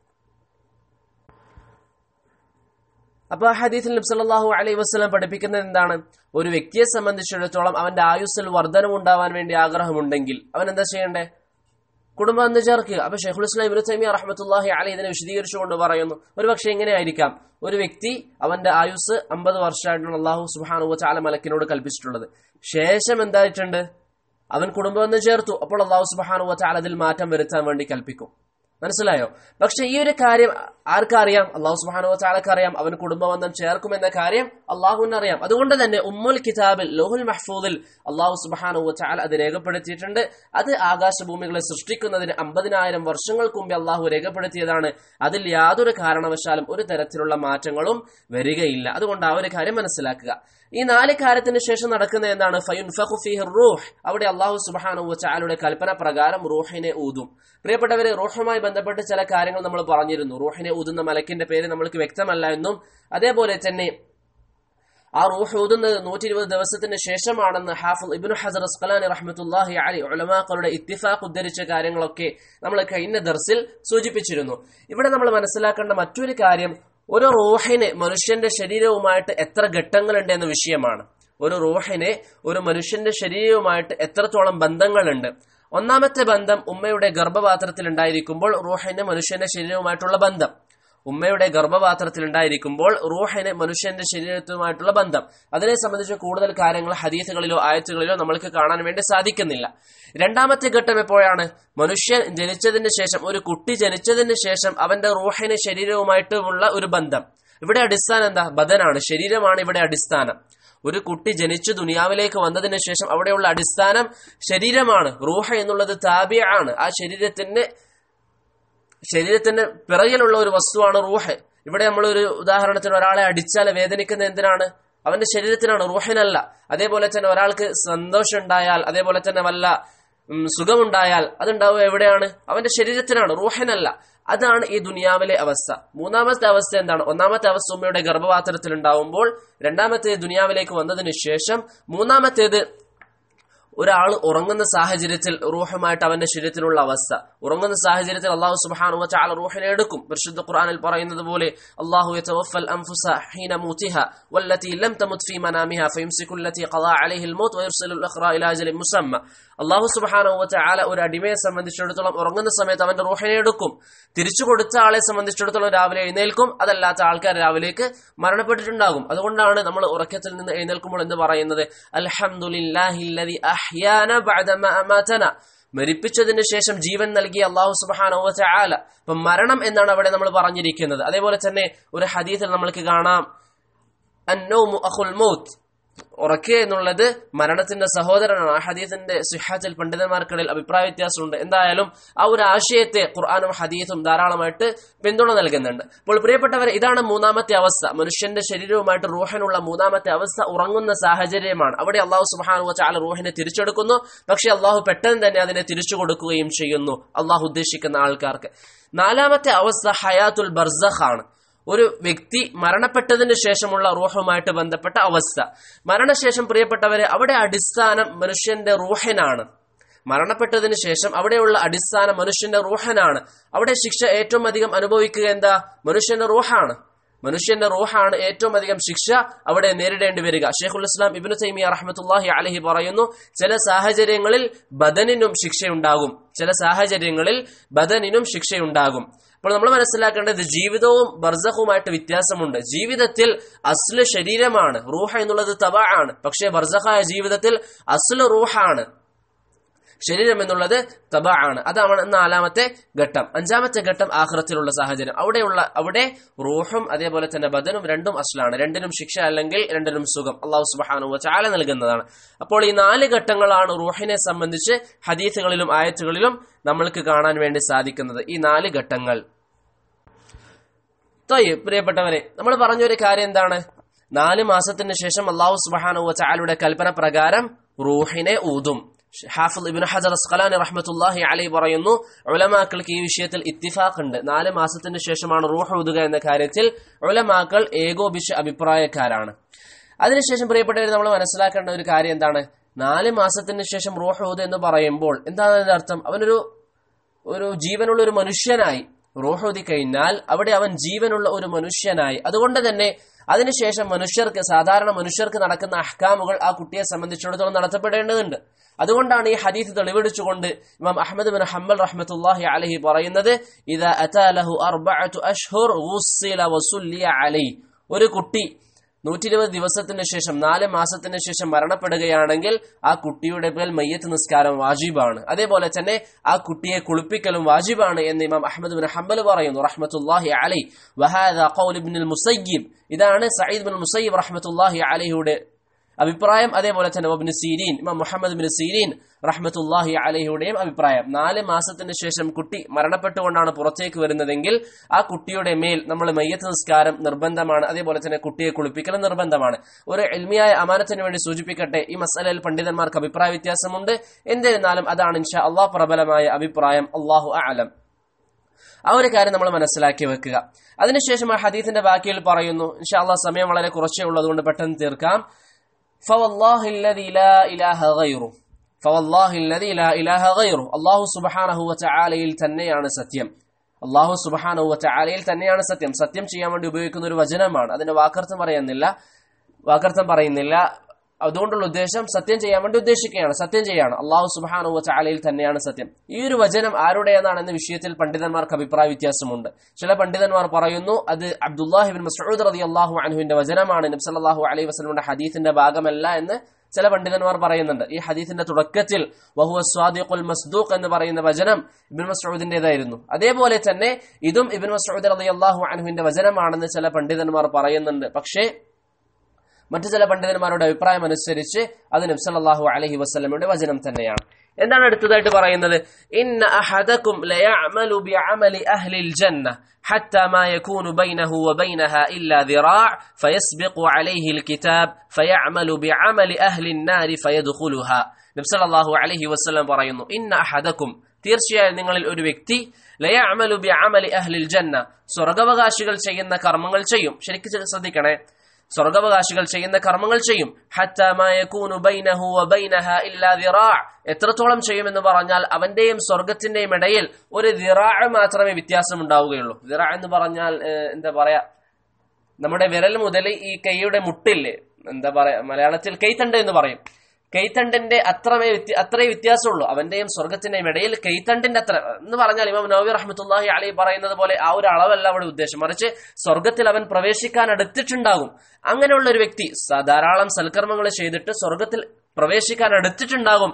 അപ്പൊ ആ ഹദീസിൽ നബ്സല്ലാഹു അലൈഹി വസ്ലം പഠിപ്പിക്കുന്നത് എന്താണ് ഒരു വ്യക്തിയെ സംബന്ധിച്ചിടത്തോളം അവന്റെ ആയുസ്സിൽ വർധനം ഉണ്ടാവാൻ വേണ്ടി ആഗ്രഹമുണ്ടെങ്കിൽ അവൻ എന്താ ചെയ്യണ്ടേ കുടുംബം എന്ന് ചേർക്കുക അപ്പൊ ഷെയ്ഖുൽ ഇസ്ലാം ഇബ്നു തൈമിയ റഹ്മത്തുള്ളാഹി അലൈഹി ഇതിനെ വിശദീകരിച്ചുകൊണ്ട് പറയുന്നു ഒരു പക്ഷെ ഇങ്ങനെ ആയിരിക്കാം ഒരു വ്യക്തി അവന്റെ ആയുസ് അമ്പത് വർഷമായിട്ടാണ് അള്ളാഹു സുബാനു ചാല മലക്കിനോട് കൽപ്പിച്ചിട്ടുള്ളത് ശേഷം എന്തായിട്ടുണ്ട് അവൻ കുടുംബം എന്ന് ചേർത്തു അപ്പോൾ അള്ളാഹു സുബാനു ചാല അതിൽ മാറ്റം വരുത്താൻ വേണ്ടി കൽപ്പിക്കും മനസ്സിലായോ പക്ഷെ ഈ ഒരു കാര്യം ആർക്കറിയാം അള്ളാഹു സുബാനോ ചാലക്കറിയാം അവൻ കുടുംബബന്ധം ചേർക്കുമെന്ന കാര്യം അള്ളാഹുവിന് അറിയാം അതുകൊണ്ട് തന്നെ ഉമ്മുൽ കിതാബിൽ ലോഹുൽ മഹ്ഫൂദിൽ അള്ളാഹു സുബാനോ ചാൽ അത് രേഖപ്പെടുത്തിയിട്ടുണ്ട് അത് ആകാശഭൂമികളെ സൃഷ്ടിക്കുന്നതിന് അമ്പതിനായിരം വർഷങ്ങൾക്ക് മുമ്പ് അള്ളാഹു രേഖപ്പെടുത്തിയതാണ് അതിൽ യാതൊരു കാരണവശാലും ഒരു തരത്തിലുള്ള മാറ്റങ്ങളും വരികയില്ല അതുകൊണ്ട് ആ ഒരു കാര്യം മനസ്സിലാക്കുക ഈ നാല് കാര്യത്തിന് ശേഷം നടക്കുന്ന എന്താണ് റൂഹ് അവിടെ അള്ളാഹു സുബാനു ചാലയുടെ കൽപ്പന പ്രകാരം റൂഹിനെ ഊതും പ്രിയപ്പെട്ടവരെ റൂഹുമായി ബന്ധപ്പെട്ട് ചില കാര്യങ്ങൾ നമ്മൾ പറഞ്ഞിരുന്നു റൂഹിനെ ഊതുന്ന മലക്കിന്റെ പേര് നമ്മൾക്ക് വ്യക്തമല്ല എന്നും അതേപോലെ തന്നെ ആ റൂഹ് ഊതുന്നത് നൂറ്റി ഇരുപത് ദിവസത്തിന് ശേഷമാണെന്ന് ഹാഫുൽ ഇബിനു ഹസർ അസ്കലാനി റഹ്മത്തുല്ലാഹി അലി ഉലമാക്കളുടെ ഇത്തിഫാഖ് ഉദ്ധരിച്ച കാര്യങ്ങളൊക്കെ നമ്മൾ കഴിഞ്ഞ ദർസിൽ സൂചിപ്പിച്ചിരുന്നു ഇവിടെ നമ്മൾ മനസ്സിലാക്കേണ്ട മറ്റൊരു കാര്യം ഒരു റൂഹിന് മനുഷ്യന്റെ ശരീരവുമായിട്ട് എത്ര ഘട്ടങ്ങളുണ്ട് എന്ന വിഷയമാണ് ഒരു റൂഹിന് ഒരു മനുഷ്യന്റെ ശരീരവുമായിട്ട് എത്രത്തോളം ബന്ധങ്ങളുണ്ട് ഒന്നാമത്തെ ബന്ധം ഉമ്മയുടെ ഗർഭപാത്രത്തിൽ ഉണ്ടായിരിക്കുമ്പോൾ റൂഹിന് മനുഷ്യന്റെ ശരീരവുമായിട്ടുള്ള ബന്ധം ഉമ്മയുടെ ഗർഭപാത്രത്തിൽ ഉണ്ടായിരിക്കുമ്പോൾ റൂഹിന് മനുഷ്യന്റെ ശരീരത്തുമായിട്ടുള്ള ബന്ധം അതിനെ സംബന്ധിച്ച് കൂടുതൽ കാര്യങ്ങൾ ഹദീസുകളിലോ ആയത്തുകളിലോ നമ്മൾക്ക് കാണാൻ വേണ്ടി സാധിക്കുന്നില്ല രണ്ടാമത്തെ ഘട്ടം എപ്പോഴാണ് മനുഷ്യൻ ജനിച്ചതിന് ശേഷം ഒരു കുട്ടി ജനിച്ചതിന് ശേഷം അവന്റെ റൂഹിന് ശരീരവുമായിട്ടുമുള്ള ഒരു ബന്ധം ഇവിടെ അടിസ്ഥാനം എന്താ ബദനാണ് ശരീരമാണ് ഇവിടെ അടിസ്ഥാനം ഒരു കുട്ടി ജനിച്ചു ദുനിയാവിലേക്ക് വന്നതിന് ശേഷം അവിടെയുള്ള അടിസ്ഥാനം ശരീരമാണ് റൂഹ എന്നുള്ളത് താബിയാണ് ആ ശരീരത്തിന്റെ ശരീരത്തിന്റെ പിറകിലുള്ള ഒരു വസ്തുവാണ് റൂഹ് ഇവിടെ നമ്മൾ ഒരു ഉദാഹരണത്തിന് ഒരാളെ അടിച്ചാൽ വേദനിക്കുന്ന എന്തിനാണ് അവന്റെ ശരീരത്തിനാണ് റൂഹിനല്ല അതേപോലെ തന്നെ ഒരാൾക്ക് സന്തോഷം ഉണ്ടായാൽ അതേപോലെ തന്നെ വല്ല സുഖമുണ്ടായാൽ അതുണ്ടാവുക എവിടെയാണ് അവന്റെ ശരീരത്തിനാണ് റൂഹിനല്ല അതാണ് ഈ ദുനിയാവിലെ അവസ്ഥ മൂന്നാമത്തെ അവസ്ഥ എന്താണ് ഒന്നാമത്തെ അവസ്ഥ ഉമ്മയുടെ ഗർഭപാത്രത്തിൽ ഉണ്ടാവുമ്പോൾ രണ്ടാമത്തേത് ദുനിയാവിലേക്ക് വന്നതിന് ശേഷം മൂന്നാമത്തേത് ഒരാൾ ഉറങ്ങുന്ന സാഹചര്യത്തിൽ റൂഹുമായിട്ട് അവന്റെ ശരീരത്തിനുള്ള അവസ്ഥ ഉറങ്ങുന്ന സാഹചര്യത്തിൽ അള്ളാഹു സുബാനു വച്ചാൽ റൂഹിനെ എടുക്കും പരിശുദ്ധ ഖുർആനിൽ പറയുന്നത് പോലെ അള്ളാഹു യതവഫൽ അൻഫുസ ഹീന മൂതിഹ വല്ലതി ലം തമുത് ഫീ മനാമിഹ ഫയംസികു അല്ലതി ഖദാ അലൈഹി അൽമൗത് വയർസിലു അൽഅഖറ ഇലാ അജലിൻ മുസമ്മ അള്ളാഹു സുബാനു വച്ചാൽ ഒരു അടിമയെ സംബന്ധിച്ചിടത്തോളം ഉറങ്ങുന്ന സമയത്ത് അവന്റെ റൂഹിനെ എടുക്കും തിരിച്ചു കൊടുത്ത ആളെ സംബന്ധിച്ചിടത്തോളം രാവിലെ എഴുന്നേൽക്കും അതല്ലാത്ത ആൾക്കാർ രാവിലേക്ക് മരണപ്പെട്ടിട്ടുണ്ടാകും അതുകൊണ്ടാണ് നമ്മൾ ഉറക്കത്തിൽ നിന്ന് എഴുന്നേൽക്കുമ്പോൾ എന്ന് പറയുന്നത് അൽഹംദുലില്ലാഹില്ലദി അഹ്യാന ബഅദമ അമാതന മരിപ്പിച്ചതിന് ശേഷം ജീവൻ നൽകിയ അള്ളാഹു സുബാനോ ആല അപ്പൊ മരണം എന്നാണ് അവിടെ നമ്മൾ പറഞ്ഞിരിക്കുന്നത് അതേപോലെ തന്നെ ഒരു ഹദീത്തിൽ നമ്മൾക്ക് കാണാം അന്നോമു അഹുൽ മൗത്ത് ഉറക്കുക എന്നുള്ളത് മരണത്തിന്റെ സഹോദരനാണ് ആ ഹദീസിന്റെ സുഹാത്തിൽ പണ്ഡിതന്മാർക്കിടയിൽ അഭിപ്രായ വ്യത്യാസമുണ്ട് എന്തായാലും ആ ഒരു ആശയത്തെ ഖുർആാനും ഹദീസും ധാരാളമായിട്ട് പിന്തുണ നൽകുന്നുണ്ട് അപ്പോൾ പ്രിയപ്പെട്ടവരെ ഇതാണ് മൂന്നാമത്തെ അവസ്ഥ മനുഷ്യന്റെ ശരീരവുമായിട്ട് റൂഹനുള്ള മൂന്നാമത്തെ അവസ്ഥ ഉറങ്ങുന്ന സാഹചര്യമാണ് അവിടെ അള്ളാഹു സുബാനു ചാല റൂഹിനെ തിരിച്ചെടുക്കുന്നു പക്ഷെ അള്ളാഹു പെട്ടെന്ന് തന്നെ അതിനെ തിരിച്ചു കൊടുക്കുകയും ചെയ്യുന്നു അള്ളാഹു ഉദ്ദേശിക്കുന്ന ആൾക്കാർക്ക് നാലാമത്തെ അവസ്ഥ ഹയാത്തുൽ ബർസഖ് ആണ് ഒരു വ്യക്തി മരണപ്പെട്ടതിന് ശേഷമുള്ള റൂഹുമായിട്ട് ബന്ധപ്പെട്ട അവസ്ഥ മരണശേഷം പ്രിയപ്പെട്ടവരെ അവിടെ അടിസ്ഥാനം മനുഷ്യന്റെ റൂഹനാണ് മരണപ്പെട്ടതിന് ശേഷം അവിടെയുള്ള അടിസ്ഥാനം മനുഷ്യന്റെ റൂഹനാണ് അവിടെ ശിക്ഷ ഏറ്റവും അധികം അനുഭവിക്കുക എന്താ മനുഷ്യന്റെ റൂഹാണ് മനുഷ്യന്റെ റൂഹാണ് ഏറ്റവും അധികം ശിക്ഷ അവിടെ നേരിടേണ്ടി വരിക ഷെയ്ഖുൽ ഇസ്ലാം ഇബിനു തൈമിയ റഹ്മത്തുല്ലാഹി അലഹി പറയുന്നു ചില സാഹചര്യങ്ങളിൽ ബദനിനും ശിക്ഷയുണ്ടാകും ചില സാഹചര്യങ്ങളിൽ ബദനിനും ശിക്ഷയുണ്ടാകും അപ്പോൾ നമ്മൾ മനസ്സിലാക്കേണ്ടത് ജീവിതവും ബർസഖുമായിട്ട് വ്യത്യാസമുണ്ട് ജീവിതത്തിൽ അസ്ല് ശരീരമാണ് റൂഹ എന്നുള്ളത് തബ ആണ് പക്ഷേ ബർസഖായ ജീവിതത്തിൽ അസ്ല് റൂഹാണ് ശരീരം എന്നുള്ളത് തബ ആണ് അതാണ് നാലാമത്തെ ഘട്ടം അഞ്ചാമത്തെ ഘട്ടം ആഹ്റത്തിലുള്ള സാഹചര്യം അവിടെയുള്ള അവിടെ റൂഹും അതേപോലെ തന്നെ ബദനും രണ്ടും അസ്ലാണ് രണ്ടിനും ശിക്ഷ അല്ലെങ്കിൽ രണ്ടിനും സുഖം അള്ളാഹു സുബാനു ചാല നൽകുന്നതാണ് അപ്പോൾ ഈ നാല് ഘട്ടങ്ങളാണ് റൂഹിനെ സംബന്ധിച്ച് ഹദീസുകളിലും ആയത്തുകളിലും നമ്മൾക്ക് കാണാൻ വേണ്ടി സാധിക്കുന്നത് ഈ നാല് ഘട്ടങ്ങൾ തൊയ് പ്രിയപ്പെട്ടവരെ നമ്മൾ പറഞ്ഞൊരു കാര്യം എന്താണ് നാല് മാസത്തിന് ശേഷം അള്ളാഹു സുബാനു ചാലയുടെ കൽപ്പന പ്രകാരം റൂഹിനെ ഊതും ഹാഫിദ് ഇബിൻ ഹജർ അസ്ഖലാനി റഹ്മത്തുല്ലാഹി അലൈ പറയുന്നു ഉലമാക്കൾക്ക് ഈ വിഷയത്തിൽ ഇത്തിഫാഖ് ഉണ്ട് നാല് മാസത്തിന് ശേഷമാണ് റൂഹ് ഊതുക എന്ന കാര്യത്തിൽ ഉലമാക്കൾ ഏകോപിച്ച അഭിപ്രായക്കാരാണ് അതിനുശേഷം പ്രിയപ്പെട്ടവർ നമ്മൾ മനസ്സിലാക്കേണ്ട ഒരു കാര്യം എന്താണ് നാല് മാസത്തിന് ശേഷം റൂഹ് ഊത് എന്ന് പറയുമ്പോൾ എന്താണ് അതിന്റെ അർത്ഥം അവനൊരു ഒരു ജീവനുള്ള ഒരു മനുഷ്യനായി റൂഹൂതി കഴിഞ്ഞാൽ അവിടെ അവൻ ജീവനുള്ള ഒരു മനുഷ്യനായി അതുകൊണ്ട് തന്നെ അതിനുശേഷം മനുഷ്യർക്ക് സാധാരണ മനുഷ്യർക്ക് നടക്കുന്ന അഹ്കാമുകൾ ആ കുട്ടിയെ സംബന്ധിച്ചിടത്തോളം നടത്തപ്പെടേണ്ടതുണ്ട് അതുകൊണ്ടാണ് ഈ ഹദീസ് തെളിവെടുച്ചുകൊണ്ട് ഇമാം അഹമ്മദ് ബിൻ ഹംബൽ റഹ്മത്തുല്ലാഹി അലഹി പറയുന്നത് ഇത് അതാലഹു അർബഅതു അഷ്ഹുർ ഗുസ്സില വസുല്ലിയ അലൈ ഒരു കുട്ടി നൂറ്റി ഇരുപത് ദിവസത്തിന് ശേഷം നാല് മാസത്തിന് ശേഷം മരണപ്പെടുകയാണെങ്കിൽ ആ കുട്ടിയുടെ മേൽ മയ്യത്ത് നിസ്കാരം വാജിബാണ് അതേപോലെ തന്നെ ആ കുട്ടിയെ കുളിപ്പിക്കലും വാജിബാണ് എന്ന് ഇമാം അഹമ്മദ് ബിൻ ഹംബൽ പറയുന്നു റഹ്മത്തുല്ലാഹി അലൈ വഹാദ ഖൗൽ ഇബ്നുൽ മുസയ്യിബ് ഇതാണ് സയ്യിദ് ബിൻ മുസയ്യിബ് റഹ്മത്തുല്ലാഹി അലൈഹിയുടെ അഭിപ്രായം അതേപോലെ തന്നെ ഒബിന് സീരീൻ ഇമാം മുഹമ്മദ് ബിൻ സീരീൻ റഹ്മത്തുല്ലാഹി അലഹിയുടെയും അഭിപ്രായം നാല് മാസത്തിന് ശേഷം കുട്ടി മരണപ്പെട്ടുകൊണ്ടാണ് പുറത്തേക്ക് വരുന്നതെങ്കിൽ ആ കുട്ടിയുടെ മേൽ നമ്മൾ മയ്യത്ത് നിസ്കാരം നിർബന്ധമാണ് അതേപോലെ തന്നെ കുട്ടിയെ കുളിപ്പിക്കൽ നിർബന്ധമാണ് ഒരു എൽമിയായ അമാനത്തിന് വേണ്ടി സൂചിപ്പിക്കട്ടെ ഈ മസലയിൽ പണ്ഡിതന്മാർക്ക് അഭിപ്രായ വ്യത്യാസമുണ്ട് എന്നിരുന്നാലും അതാണ് ഇൻഷാ അള്ളാഹ് പ്രബലമായ അഭിപ്രായം അള്ളാഹു ആലം ആ ഒരു കാര്യം നമ്മൾ മനസ്സിലാക്കി വെക്കുക അതിനുശേഷം ആ ഹദീസിന്റെ ബാക്കിയിൽ പറയുന്നു ഇൻഷാ അള്ളാഹ് സമയം വളരെ കുറച്ചേ ഉള്ളതുകൊണ്ട് പെട്ടെന്ന് തീർക്കാം فوالله الذي لا إله غيره فوالله الذي لا إله غيره الله سبحانه وتعالى തന്നെയാണ് സത്യം അള്ളാഹു സുബാനു വറ്റആലയിൽ തന്നെയാണ് സത്യം സത്യം ചെയ്യാൻ വേണ്ടി ഉപയോഗിക്കുന്ന ഒരു വചനമാണ് അതിന്റെ വാക്കർത്ഥം പറയുന്നില്ല വാക്കർത്ഥം പറയുന്നില്ല അതുകൊണ്ടുള്ള ഉദ്ദേശം സത്യം ചെയ്യാൻ വേണ്ടി ഉദ്ദേശിക്കുകയാണ് സത്യം ചെയ്യാണ് അള്ളാഹു സുബാനു വറ്റആലയിൽ തന്നെയാണ് സത്യം ഈ ഒരു വചനം ആരുടേതാണ് എന്ന വിഷയത്തിൽ പണ്ഡിതന്മാർക്ക് അഭിപ്രായ വ്യത്യാസമുണ്ട് ചില പണ്ഡിതന്മാർ പറയുന്നു അത് അബ്ദുല്ലാഹിബിൻ മസൂദ് റതി അള്ളാഹു അൻഹുവിന്റെ വചനമാണ് നബ്സല്ലാഹു അലൈഹി വസ്ലമിന്റെ ഹദീത്തിന്റെ ഭാഗമല്ല എന്ന് ചില പണ്ഡിതന്മാർ പറയുന്നുണ്ട് ഈ ഹദീസിന്റെ തുടക്കത്തിൽ വഹുവ സ്വാദിഖുൽ മസ്ദൂഖ് എന്ന് പറയുന്ന വചനം ഇബിൻ മസൂദിന്റേതായിരുന്നു അതേപോലെ തന്നെ ഇതും ഇബിൻ മസൂദ് റതി അള്ളാഹു അൻഹുവിന്റെ വചനമാണെന്ന് ചില പണ്ഡിതന്മാർ പറയുന്നുണ്ട് പക്ഷേ മറ്റു ചില പണ്ഡിതന്മാരുടെ അഭിപ്രായം അനുസരിച്ച് അത് നബ്സല്ലാഹു അലഹി വസ്ലമയുടെ വചനം തന്നെയാണ് എന്താണ് അടുത്തതായിട്ട് പറയുന്നത് ഇന്ന അഹദക്കും ലയഅമലു ബിഅമലി അഹ്ലിൽ ജന്ന حتى ما يكون بينه وبينها إلا ذراع فيسبق عليه الكتاب فيعمل بعمل أهل النار فيدخلها നബി സല്ലല്ലാഹു അലൈഹി വസല്ലം പറയുന്നു ഇന്ന അഹദക്കും തീർച്ചയായും നിങ്ങളിൽ ഒരു വ്യക്തി ലയഅമലു ബിഅമലി അഹ്ലിൽ ജന്ന സ്വർഗവകാശികൾ ചെയ്യുന്ന കർമ്മങ്ങൾ ചെയ്യും ശരിക്കും ശ്രദ്ധിക്കണേ സ്വർഗവകാശികൾ ചെയ്യുന്ന കർമ്മങ്ങൾ ചെയ്യും എത്രത്തോളം ചെയ്യുമെന്ന് പറഞ്ഞാൽ അവന്റെയും സ്വർഗത്തിന്റെയും ഇടയിൽ ഒരു ദിറാ മാത്രമേ വ്യത്യാസം ഉണ്ടാവുകയുള്ളൂ ദിറാ എന്ന് പറഞ്ഞാൽ എന്താ പറയാ നമ്മുടെ വിരൽ മുതൽ ഈ കൈയുടെ മുട്ടില്ലേ എന്താ പറയാ മലയാളത്തിൽ കൈത്തണ്ട് എന്ന് പറയും കൈത്തണ്ടിന്റെ അത്രമേ അത്രേ വ്യത്യാസമുള്ളൂ അവന്റെയും സ്വർഗത്തിന്റെയും ഇടയിൽ കൈത്തണ്ടിന്റെ അത്ര എന്ന് പറഞ്ഞാൽ ഇമാം നവി റഹ്മത്തുല്ലാഹി അലി പറയുന്നത് പോലെ ആ ഒരു അളവല്ല അവിടെ ഉദ്ദേശം മറിച്ച് സ്വർഗത്തിൽ അവൻ പ്രവേശിക്കാൻ അടുത്തിട്ടുണ്ടാകും അങ്ങനെയുള്ള ഒരു വ്യക്തി ധാരാളം സൽക്കർമ്മങ്ങൾ ചെയ്തിട്ട് സ്വർഗത്തിൽ പ്രവേശിക്കാൻ അടുത്തിട്ടുണ്ടാകും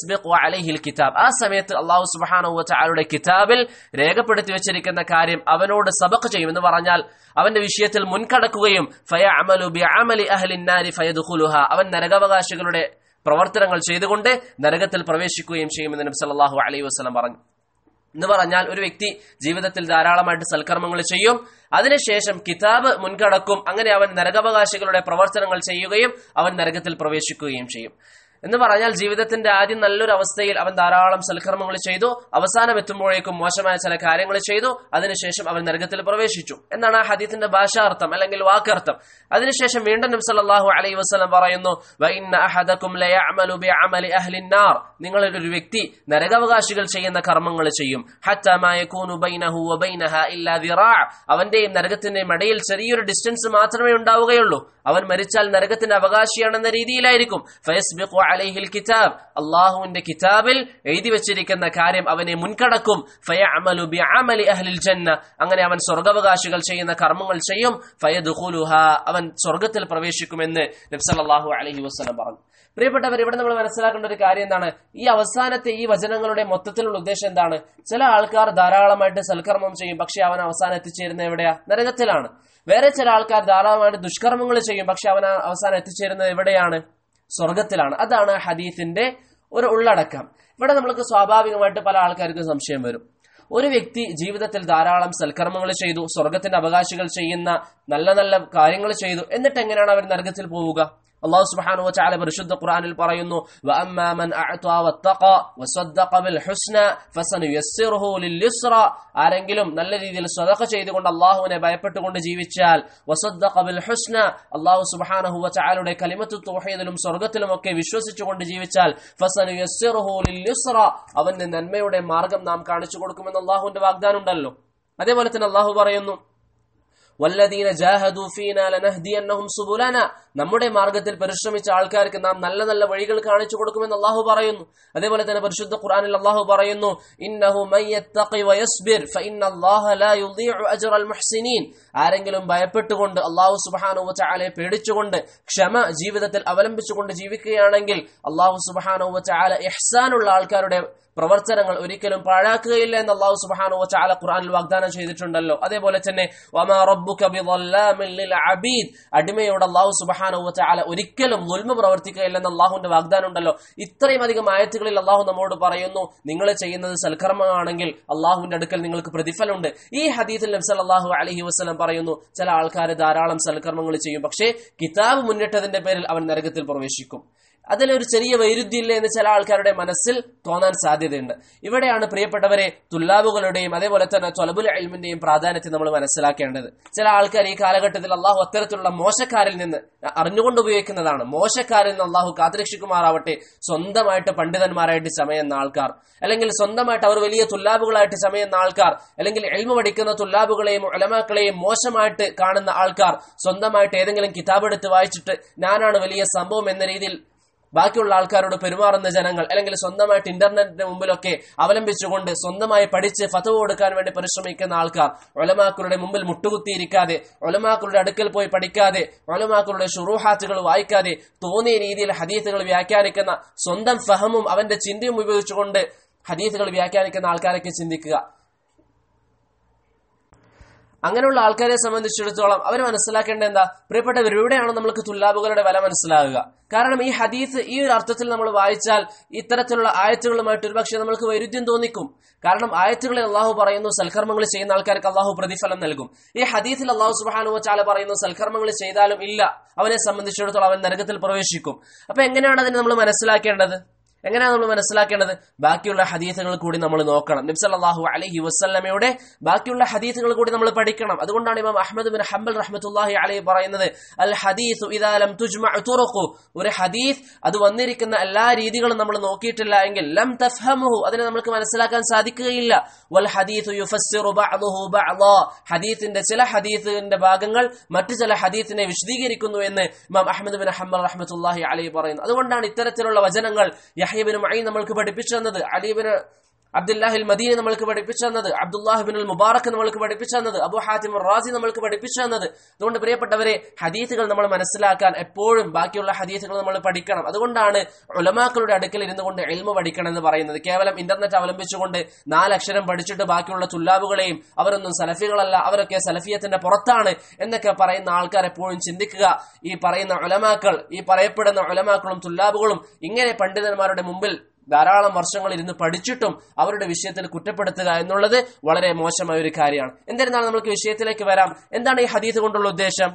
അലഹിൽ കിതാബ് ആ സമയത്ത് അള്ളാഹു സുബാനുവയുടെ കിതാബിൽ രേഖപ്പെടുത്തി വെച്ചിരിക്കുന്ന കാര്യം അവനോട് സബക്ക് ചെയ്യും എന്ന് പറഞ്ഞാൽ അവന്റെ വിഷയത്തിൽ മുൻകടക്കുകയും ഫയ അമലു ബി അമലി അഹ്ലിന്നാരി ഫയദുഖുലുഹ അവൻ നരകാവകാശികളുടെ പ്രവർത്തനങ്ങൾ ചെയ്തുകൊണ്ട് നരകത്തിൽ പ്രവേശിക്കുകയും ചെയ്യുമെന്ന് നബി സല്ലല്ലാഹു അലൈഹി വസല്ലം പറഞ്ഞു എന്ന് പറഞ്ഞാൽ ഒരു വ്യക്തി ജീവിതത്തിൽ ധാരാളമായിട്ട് സൽക്കർമ്മങ്ങൾ ചെയ്യും അതിനുശേഷം കിതാബ് മുൻകടക്കും അങ്ങനെ അവൻ നരകാവകാശികളുടെ പ്രവർത്തനങ്ങൾ ചെയ്യുകയും അവൻ നരകത്തിൽ പ്രവേശിക്കുകയും ചെയ്യും എന്ന് പറഞ്ഞാൽ ജീവിതത്തിന്റെ ആദ്യം നല്ലൊരു അവസ്ഥയിൽ അവൻ ധാരാളം സൽക്കർമ്മങ്ങൾ ചെയ്തു അവസാനം എത്തുമ്പോഴേക്കും മോശമായ ചില കാര്യങ്ങൾ ചെയ്തു അതിനുശേഷം അവൻ നരകത്തിൽ പ്രവേശിച്ചു എന്നാണ് ആ ഹദീത്തിന്റെ ഭാഷാർത്ഥം അല്ലെങ്കിൽ വാക്കർത്ഥം അതിനുശേഷം വീണ്ടും നബി സല്ലല്ലാഹു അലൈഹി വസല്ലം പറയുന്നു വഇന്ന അഹദകും ലയഅമലു ബിഅമലി അഹ്ലി നാർ നിങ്ങളിൽ ഒരു വ്യക്തി നരകാവകാശികൾ ചെയ്യുന്ന കർമ്മങ്ങൾ ചെയ്യും ഹത്താ മാ യകൂനു ബൈനഹു വബൈനഹ ഇല്ലാ ദിറാ അവന്റെയും നരകത്തിന്റെയും ഇടയിൽ ചെറിയൊരു ഡിസ്റ്റൻസ് മാത്രമേ ഉണ്ടാവുകയുള്ളൂ അവൻ മരിച്ചാൽ നരകത്തിന്റെ അവകാശിയാണെന്ന രീതിയിലായിരിക്കും ഫയസ്ബിഖു അലൈഹിൽ കിതാബ് അള്ളാഹുവിന്റെ കിതാബിൽ എഴുതി വെച്ചിരിക്കുന്ന കാര്യം അവനെ മുൻകടക്കും ഫയഅമലു ബിഅമലി അഹ്ലിൽ ജന്ന അങ്ങനെ അവൻ സ്വർഗാവകാശികൾ ചെയ്യുന്ന കർമ്മങ്ങൾ ചെയ്യും ഫയദ്ഖുലുഹ അവൻ സ്വർഗത്തിൽ പ്രവേശിക്കുമെന്ന് നബി സല്ലല്ലാഹു അലൈഹി വസല്ലം പറഞ്ഞു പ്രിയപ്പെട്ടവർ ഇവിടെ നമ്മൾ മനസ്സിലാക്കേണ്ട ഒരു കാര്യം എന്താണ് ഈ അവസാനത്തെ ഈ വചനങ്ങളുടെ മൊത്തത്തിലുള്ള ഉദ്ദേശം എന്താണ് ചില ആൾക്കാർ ധാരാളമായിട്ട് സൽക്കർമ്മം ചെയ്യും പക്ഷെ അവൻ അവസാനം എത്തിച്ചേരുന്നത് എവിടെയാ നരകത്തിലാണ് വേറെ ചില ആൾക്കാർ ധാരാളമായിട്ട് ദുഷ്കർമ്മങ്ങൾ ചെയ്യും പക്ഷെ അവൻ അവസാനം എത്തിച്ചേരുന്നത് എവിടെയാണ് സ്വർഗത്തിലാണ് അതാണ് ഹദീസിന്റെ ഒരു ഉള്ളടക്കം ഇവിടെ നമ്മൾക്ക് സ്വാഭാവികമായിട്ട് പല ആൾക്കാർക്കും സംശയം വരും ഒരു വ്യക്തി ജീവിതത്തിൽ ധാരാളം സൽക്കർമ്മങ്ങൾ ചെയ്തു സ്വർഗത്തിന്റെ അവകാശികൾ ചെയ്യുന്ന നല്ല നല്ല കാര്യങ്ങൾ ചെയ്തു എന്നിട്ട് എങ്ങനെയാണ് അവർ നരകത്തിൽ പോവുക അള്ളാഹു സുബ്ഹാനഹു വതആല പരിശുദ്ധ ഖുർആനിൽ പറയുന്നു വഅമ്മാ മൻ അഅതാ വത്തഖ വസദ്ദഖ ബിൽ ഹുസ്ന ഫസനുയസ്സിറുഹു ലിൽയുസ്ര ആരെങ്കിലും നല്ല രീതിയിൽ സ്വതഖ ചെയ്തുകൊണ്ട് അള്ളാഹുവിനെ ഭയപ്പെട്ടുകൊണ്ട് ജീവിച്ചാൽ വസദ്ദഖ ബിൽ ഹുസ്ന അള്ളാഹു സുബ്ഹാനഹു വതആലയുടെ കലിമത്തു തൗഹീദിലും സ്വർഗ്ഗത്തിലും ഒക്കെ വിശ്വസിച്ചുകൊണ്ട് ജീവിച്ചാൽ ഫസനുയസ്സിറുഹു ലിൽയുസ്ര അവന് നന്മയുടെ മാർഗം നാം കാണിച്ചു കൊടുക്കുമെന്ന് അള്ളാഹുവിന്റെ വാഗ്ദാനം ഉണ്ടല്ലോ അതേപോലെ തന്നെ അള്ളാഹു പറയുന്നു വല്ലദീന ജാഹദു ഫീന ലനഹ്ദിയന്നഹും സുബുലന നമ്മുടെ മാർഗത്തിൽ പരിശ്രമിച്ച ആൾക്കാർക്ക് നാം നല്ല നല്ല വഴികൾ കാണിച്ചു കൊടുക്കുമെന്ന് അള്ളാഹു പറയുന്നു അതേപോലെ തന്നെ പരിശുദ്ധ ഖുർആനിൽ അള്ളാഹു പറയുന്നു ഇന്നഹു മയ്യത്തഖി വയസ്ബിർ ഫഇന്നല്ലാഹ ലാ യുളീഉ അജ്റൽ മുഹ്സിനീൻ ആരെങ്കിലും ഭയപ്പെട്ടുകൊണ്ട് അള്ളാഹു സുബ്ഹാനഹു വതആലയെ പേടിച്ചുകൊണ്ട് ക്ഷമ ജീവിതത്തിൽ അവലംബിച്ചുകൊണ്ട് ജീവിക്കുകയാണെങ്കിൽ അള്ളാഹു സുബ്ഹാനഹു വതആല ഇഹ്സാനുള്ള ആൾക്കാരുടെ പ്രവർത്തനങ്ങൾ ഒരിക്കലും പാഴാക്കുകയില്ല എന്ന് അള്ളാഹു സുബ്ഹാനഹു വതആല ഖുർആനിൽ വാഗ്ദാനം ചെയ്തിട്ടുണ്ടല്ലോ അതേപോലെ തന്നെ വമാ റബ്ബുക ബിളല്ലാമിൻ ലിൽ അബീദ് അടിമയോട് അള്ളാഹു സുബ്ഹാനഹു വതആല ഒരിക്കലും ദുൽമ പ്രവർത്തിക്കുകയില്ലെന്ന് അള്ളാഹുവിന്റെ വാഗ്ദാനം ഉണ്ടല്ലോ ഇത്രയും അധികം ആയത്തുകളിൽ അള്ളാഹു നമ്മോട് പറയുന്നു നിങ്ങൾ ചെയ്യുന്നത് സൽക്കർമ്മമാണെങ്കിൽ അള്ളാഹുവിന്റെ അടുക്കൽ നിങ്ങൾക്ക് പ്രതിഫലമുണ്ട് ഈ ഹദീസിൽ നബി സല്ലല്ലാഹു അലൈഹി വസല്ലം പറയുന്നു ചില ആൾക്കാർ ധാരാളം സൽക്കർമ്മങ്ങൾ ചെയ്യും പക്ഷേ കിതാബ് മുന്നിട്ടതിന്റെ പേരിൽ അവൻ നരകത്തിൽ പ്രവേശിക്കും അതിലൊരു ചെറിയ വൈരുദ്ധ്യമില്ല എന്ന് ചില ആൾക്കാരുടെ മനസ്സിൽ തോന്നാൻ സാധ്യതയുണ്ട് ഇവിടെയാണ് പ്രിയപ്പെട്ടവരെ തുല്ലാബുകളുടെയും അതേപോലെ തന്നെ തൊലബുൽ എൽമിന്റെയും പ്രാധാന്യത്തെ നമ്മൾ മനസ്സിലാക്കേണ്ടത് ചില ആൾക്കാർ ഈ കാലഘട്ടത്തിൽ അള്ളാഹു അത്തരത്തിലുള്ള മോശക്കാരിൽ നിന്ന് അറിഞ്ഞുകൊണ്ട് ഉപയോഗിക്കുന്നതാണ് മോശക്കാരിൽ നിന്ന് അള്ളാഹു കാത്തുരക്ഷിക്കുമാറാവട്ടെ സ്വന്തമായിട്ട് പണ്ഡിതന്മാരായിട്ട് ചമയുന്ന ആൾക്കാർ അല്ലെങ്കിൽ സ്വന്തമായിട്ട് അവർ വലിയ തുല്ലാബുകളായിട്ട് ചമയുന്ന ആൾക്കാർ അല്ലെങ്കിൽ എൽമ പഠിക്കുന്ന തുല്ലാബുകളെയും ഒലമാക്കളെയും മോശമായിട്ട് കാണുന്ന ആൾക്കാർ സ്വന്തമായിട്ട് ഏതെങ്കിലും കിതാബ് എടുത്ത് വായിച്ചിട്ട് ഞാനാണ് വലിയ സംഭവം എന്ന രീതിയിൽ ബാക്കിയുള്ള ആൾക്കാരോട് പെരുമാറുന്ന ജനങ്ങൾ അല്ലെങ്കിൽ സ്വന്തമായിട്ട് ഇന്റർനെറ്റിന്റെ മുമ്പിലൊക്കെ അവലംബിച്ചുകൊണ്ട് സ്വന്തമായി പഠിച്ച് ഫതവ് കൊടുക്കാൻ വേണ്ടി പരിശ്രമിക്കുന്ന ആൾക്കാർ ഒലമാക്കളുടെ മുമ്പിൽ മുട്ടുകുത്തിയിരിക്കാതെ ഒലമാക്കളുടെ അടുക്കൽ പോയി പഠിക്കാതെ ഒലമാക്കളുടെ ഷുറൂഹാത്തുകൾ വായിക്കാതെ തോന്നിയ രീതിയിൽ ഹദീത്തുകൾ വ്യാഖ്യാനിക്കുന്ന സ്വന്തം ഫഹമും അവന്റെ ചിന്തയും ഉപയോഗിച്ചുകൊണ്ട് ഹദീത്തുകൾ വ്യാഖ്യാനിക്കുന്ന ആൾക്കാരൊക്കെ ചിന്തിക്കുക അങ്ങനെയുള്ള ആൾക്കാരെ സംബന്ധിച്ചിടത്തോളം അവർ മനസ്സിലാക്കേണ്ട എന്താ പ്രിയപ്പെട്ടവർ ഇവിടെയാണ് നമ്മൾക്ക് തുല്ലാബുകളുടെ വില മനസ്സിലാകുക കാരണം ഈ ഹദീസ് ഈ ഒരു അർത്ഥത്തിൽ നമ്മൾ വായിച്ചാൽ ഇത്തരത്തിലുള്ള ആയത്തുകളുമായിട്ട് ഒരുപക്ഷെ നമ്മൾക്ക് വൈരുദ്ധ്യം തോന്നിക്കും കാരണം ആയത്തുകളിൽ അള്ളാഹു പറയുന്നു സൽക്കർമ്മങ്ങൾ ചെയ്യുന്ന ആൾക്കാർക്ക് അള്ളാഹു പ്രതിഫലം നൽകും ഈ ഹദീസിൽ അള്ളാഹു സുബാനു ചാല പറയുന്നു സൽക്കർമ്മങ്ങൾ ചെയ്താലും ഇല്ല അവനെ സംബന്ധിച്ചിടത്തോളം അവൻ നരകത്തിൽ പ്രവേശിക്കും അപ്പൊ എങ്ങനെയാണ് അതിനെ നമ്മൾ മനസ്സിലാക്കേണ്ടത് എങ്ങനെയാണ് നമ്മൾ മനസ്സിലാക്കേണ്ടത് ബാക്കിയുള്ള ഹദീസുകൾ കൂടി നമ്മൾ നോക്കണം നബ്സല്ലാഹു അലഹി വസ്ല്ലമയുടെ ബാക്കിയുള്ള ഹദീസുകൾ കൂടി നമ്മൾ പഠിക്കണം അതുകൊണ്ടാണ് ഇമാം അഹമ്മദ് ബിൻ ഹംബൽ റഹ്മത്തുല്ലാഹി അലൈഹി പറയുന്നത് അൽ ഹദീസ് ഇദാലം തുറക്കു ഒരു ഹദീസ് അത് വന്നിരിക്കുന്ന എല്ലാ രീതികളും നമ്മൾ നോക്കിയിട്ടില്ല എങ്കിൽ ലം തഫ്ഹമുഹു അതിനെ നമുക്ക് മനസ്സിലാക്കാൻ സാധിക്കുകയില്ല വൽ ഹദീസ് യുഫസ്സിറു ബഅദുഹു ബഅദാ ഹദീസിന്റെ ചില ഹദീസിന്റെ ഭാഗങ്ങൾ മറ്റു ചില ഹദീസിനെ വിശദീകരിക്കുന്നു എന്ന് ഇമാം അഹമ്മദ് ബിൻ ഹംബൽ റഹ്മത്തുല്ലാഹി അലൈഹി പറയുന്നു അതുകൊണ്ടാണ് ഇത്തരത്തിലുള്ള വചനങ്ങൾ യഹ്യബിന് മൈൻ നമ്മൾക്ക് പഠിപ്പിച്ചു തന്നത് അലീബിന് അബ്ദുല്ലാഹിൽ മദീന നമ്മൾക്ക് പഠിപ്പിച്ചു തന്നത് അബ്ദുല്ലാഹിബിൻ മുബാറക്ക് നമ്മൾക്ക് പഠിപ്പിച്ചു തന്നത് അബു ഹാത്തിം റാസി നമ്മൾക്ക് പഠിപ്പിച്ചു തന്നത് അതുകൊണ്ട് പ്രിയപ്പെട്ടവരെ ഹദീസുകൾ നമ്മൾ മനസ്സിലാക്കാൻ എപ്പോഴും ബാക്കിയുള്ള ഹദീസുകൾ നമ്മൾ പഠിക്കണം അതുകൊണ്ടാണ് ഉലമാക്കളുടെ അടുക്കൽ ഇരുന്നു കൊണ്ട് എൽമ പഠിക്കണം എന്ന് പറയുന്നത് കേവലം ഇന്റർനെറ്റ് അവലംബിച്ചുകൊണ്ട് നാലക്ഷരം പഠിച്ചിട്ട് ബാക്കിയുള്ള തുല്ലാബുകളെയും അവരൊന്നും സലഫികളല്ല അവരൊക്കെ സലഫിയത്തിന്റെ പുറത്താണ് എന്നൊക്കെ പറയുന്ന ആൾക്കാർ എപ്പോഴും ചിന്തിക്കുക ഈ പറയുന്ന ഉലമാക്കൾ ഈ പറയപ്പെടുന്ന ഉലമാക്കളും തുല്ലാബുകളും ഇങ്ങനെ പണ്ഡിതന്മാരുടെ മുമ്പിൽ ധാരാളം വർഷങ്ങൾ ഇരുന്ന് പഠിച്ചിട്ടും അവരുടെ വിഷയത്തിൽ കുറ്റപ്പെടുത്തുക എന്നുള്ളത് വളരെ മോശമായ ഒരു കാര്യമാണ് എന്നിരുന്നാലും നമുക്ക് വിഷയത്തിലേക്ക് വരാം എന്താണ് ഈ ഹദീസ് കൊണ്ടുള്ള ഉദ്ദേശം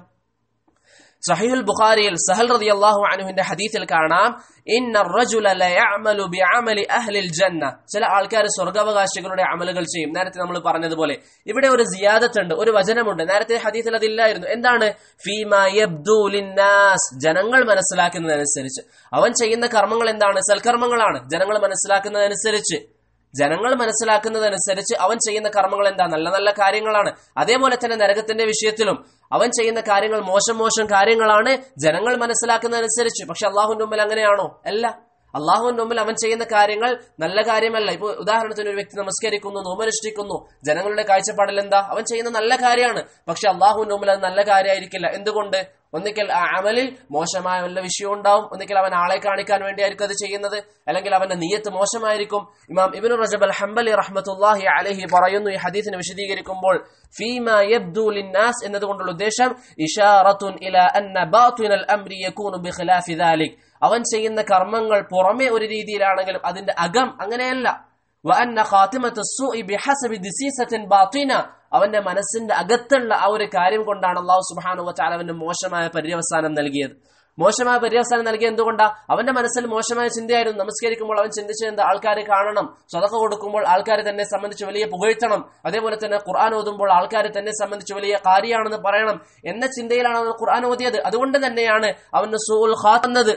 സഹീഹുൽ ബുഖാരിയിൽ സഹൽ റതി അള്ളാഹു അനുവിന്റെ ഹദീസിൽ കാണാം ഇന്ന റജുല ലയഅമലു ബിഅമലി അഹ്ലിൽ ജന്ന ചില ആൾക്കാർ സ്വർഗാവകാശികളുടെ അമലുകൾ ചെയ്യും നേരത്തെ നമ്മൾ പറഞ്ഞതുപോലെ ഇവിടെ ഒരു സിയാദത്ത് ഉണ്ട് ഒരു വചനമുണ്ട് നേരത്തെ ഹദീസിൽ അതില്ലായിരുന്നു എന്താണ് ഫീമാ യബ്ദു ലിന്നാസ് ജനങ്ങൾ മനസ്സിലാക്കുന്നതനുസരിച്ച് അവൻ ചെയ്യുന്ന കർമ്മങ്ങൾ എന്താണ് സൽക്കർമ്മങ്ങളാണ് ജനങ്ങൾ മനസ്സിലാക്കുന്നതനുസരിച്ച് ജനങ്ങൾ മനസ്സിലാക്കുന്നതനുസരിച്ച് അവൻ ചെയ്യുന്ന കർമ്മങ്ങൾ എന്താ നല്ല നല്ല കാര്യങ്ങളാണ് അതേപോലെ തന്നെ നരകത്തിന്റെ വിഷയത്തിലും അവൻ ചെയ്യുന്ന കാര്യങ്ങൾ മോശം മോശം കാര്യങ്ങളാണ് ജനങ്ങൾ മനസ്സിലാക്കുന്നതനുസരിച്ച് പക്ഷെ അള്ളാഹുവിന്റെ മുമ്പിൽ അങ്ങനെയാണോ അല്ല അള്ളാഹുവിന്റെ മുമ്പിൽ അവൻ ചെയ്യുന്ന കാര്യങ്ങൾ നല്ല കാര്യമല്ല ഇപ്പൊ ഉദാഹരണത്തിന് ഒരു വ്യക്തി നമസ്കരിക്കുന്നു നോമനുഷ്ഠിക്കുന്നു ജനങ്ങളുടെ കാഴ്ചപ്പാടിൽ എന്താ അവൻ ചെയ്യുന്ന നല്ല കാര്യമാണ് പക്ഷെ അള്ളാഹുവിന്റെ മുമ്പിൽ അത് നല്ല കാര്യമായിരിക്കില്ല എന്തുകൊണ്ട് ഒന്നിക്കൽ ആ അമലിൽ മോശമായ വല്ല വിഷയം ഉണ്ടാവും ഒന്നിക്കൽ അവൻ ആളെ കാണിക്കാൻ വേണ്ടിയായിരിക്കും അത് ചെയ്യുന്നത് അല്ലെങ്കിൽ അവന്റെ നീയത്ത് മോശമായിരിക്കും ഇമാം ഇബിനു റജബ് അൽ ഹംബലി റഹ്മത്തുല്ലാഹി അലഹി പറയുന്നു ഈ ഹദീസിനെ വിശദീകരിക്കുമ്പോൾ ഫീമ യബ്ദു ലിന്നാസ് എന്നതുകൊണ്ടുള്ള ഉദ്ദേശം ഇഷാറത്തുൻ ഇല അന്ന ബാത്തിനൽ അംരി യകൂനു ബിഖിലാഫി ദാലിക് അവൻ ചെയ്യുന്ന കർമ്മങ്ങൾ പുറമെ ഒരു രീതിയിലാണെങ്കിലും അതിന്റെ അകം അങ്ങനെയല്ല വഅന്ന ഖാത്തിമത്തു السوء بحسب دسيسة باطنة അവന്റെ മനസ്സിന്റെ അകത്തുള്ള ആ ഒരു കാര്യം കൊണ്ടാണ് അള്ളാഹു സുബ്ഹാനഹു വതആല അവന്റെ മോശമായ പര്യവസാനം നൽകിയത് മോശമായ പര്യവസാനം നൽകിയ എന്തുകൊണ്ടാ അവന്റെ മനസ്സിൽ മോശമായ ചിന്തയായിരുന്നു നമസ്കരിക്കുമ്പോൾ അവൻ ചിന്തിച്ചത് എന്താ ആൾക്കാരെ കാണണം സ്വതക്ക കൊടുക്കുമ്പോൾ ആൾക്കാരെ തന്നെ സംബന്ധിച്ച് വലിയ പുകഴ്ത്തണം അതേപോലെ തന്നെ ഖുർആൻ ഓതുമ്പോൾ ആൾക്കാരെ തന്നെ സംബന്ധിച്ച് വലിയ കാര്യമാണെന്ന് പറയണം എന്ന ചിന്തയിലാണ് അവൻ ഖുർആൻ ഓതിയത് അതുകൊണ്ട് തന്നെയാണ് അവന് സൂൽ ഖാത്തുന്നത്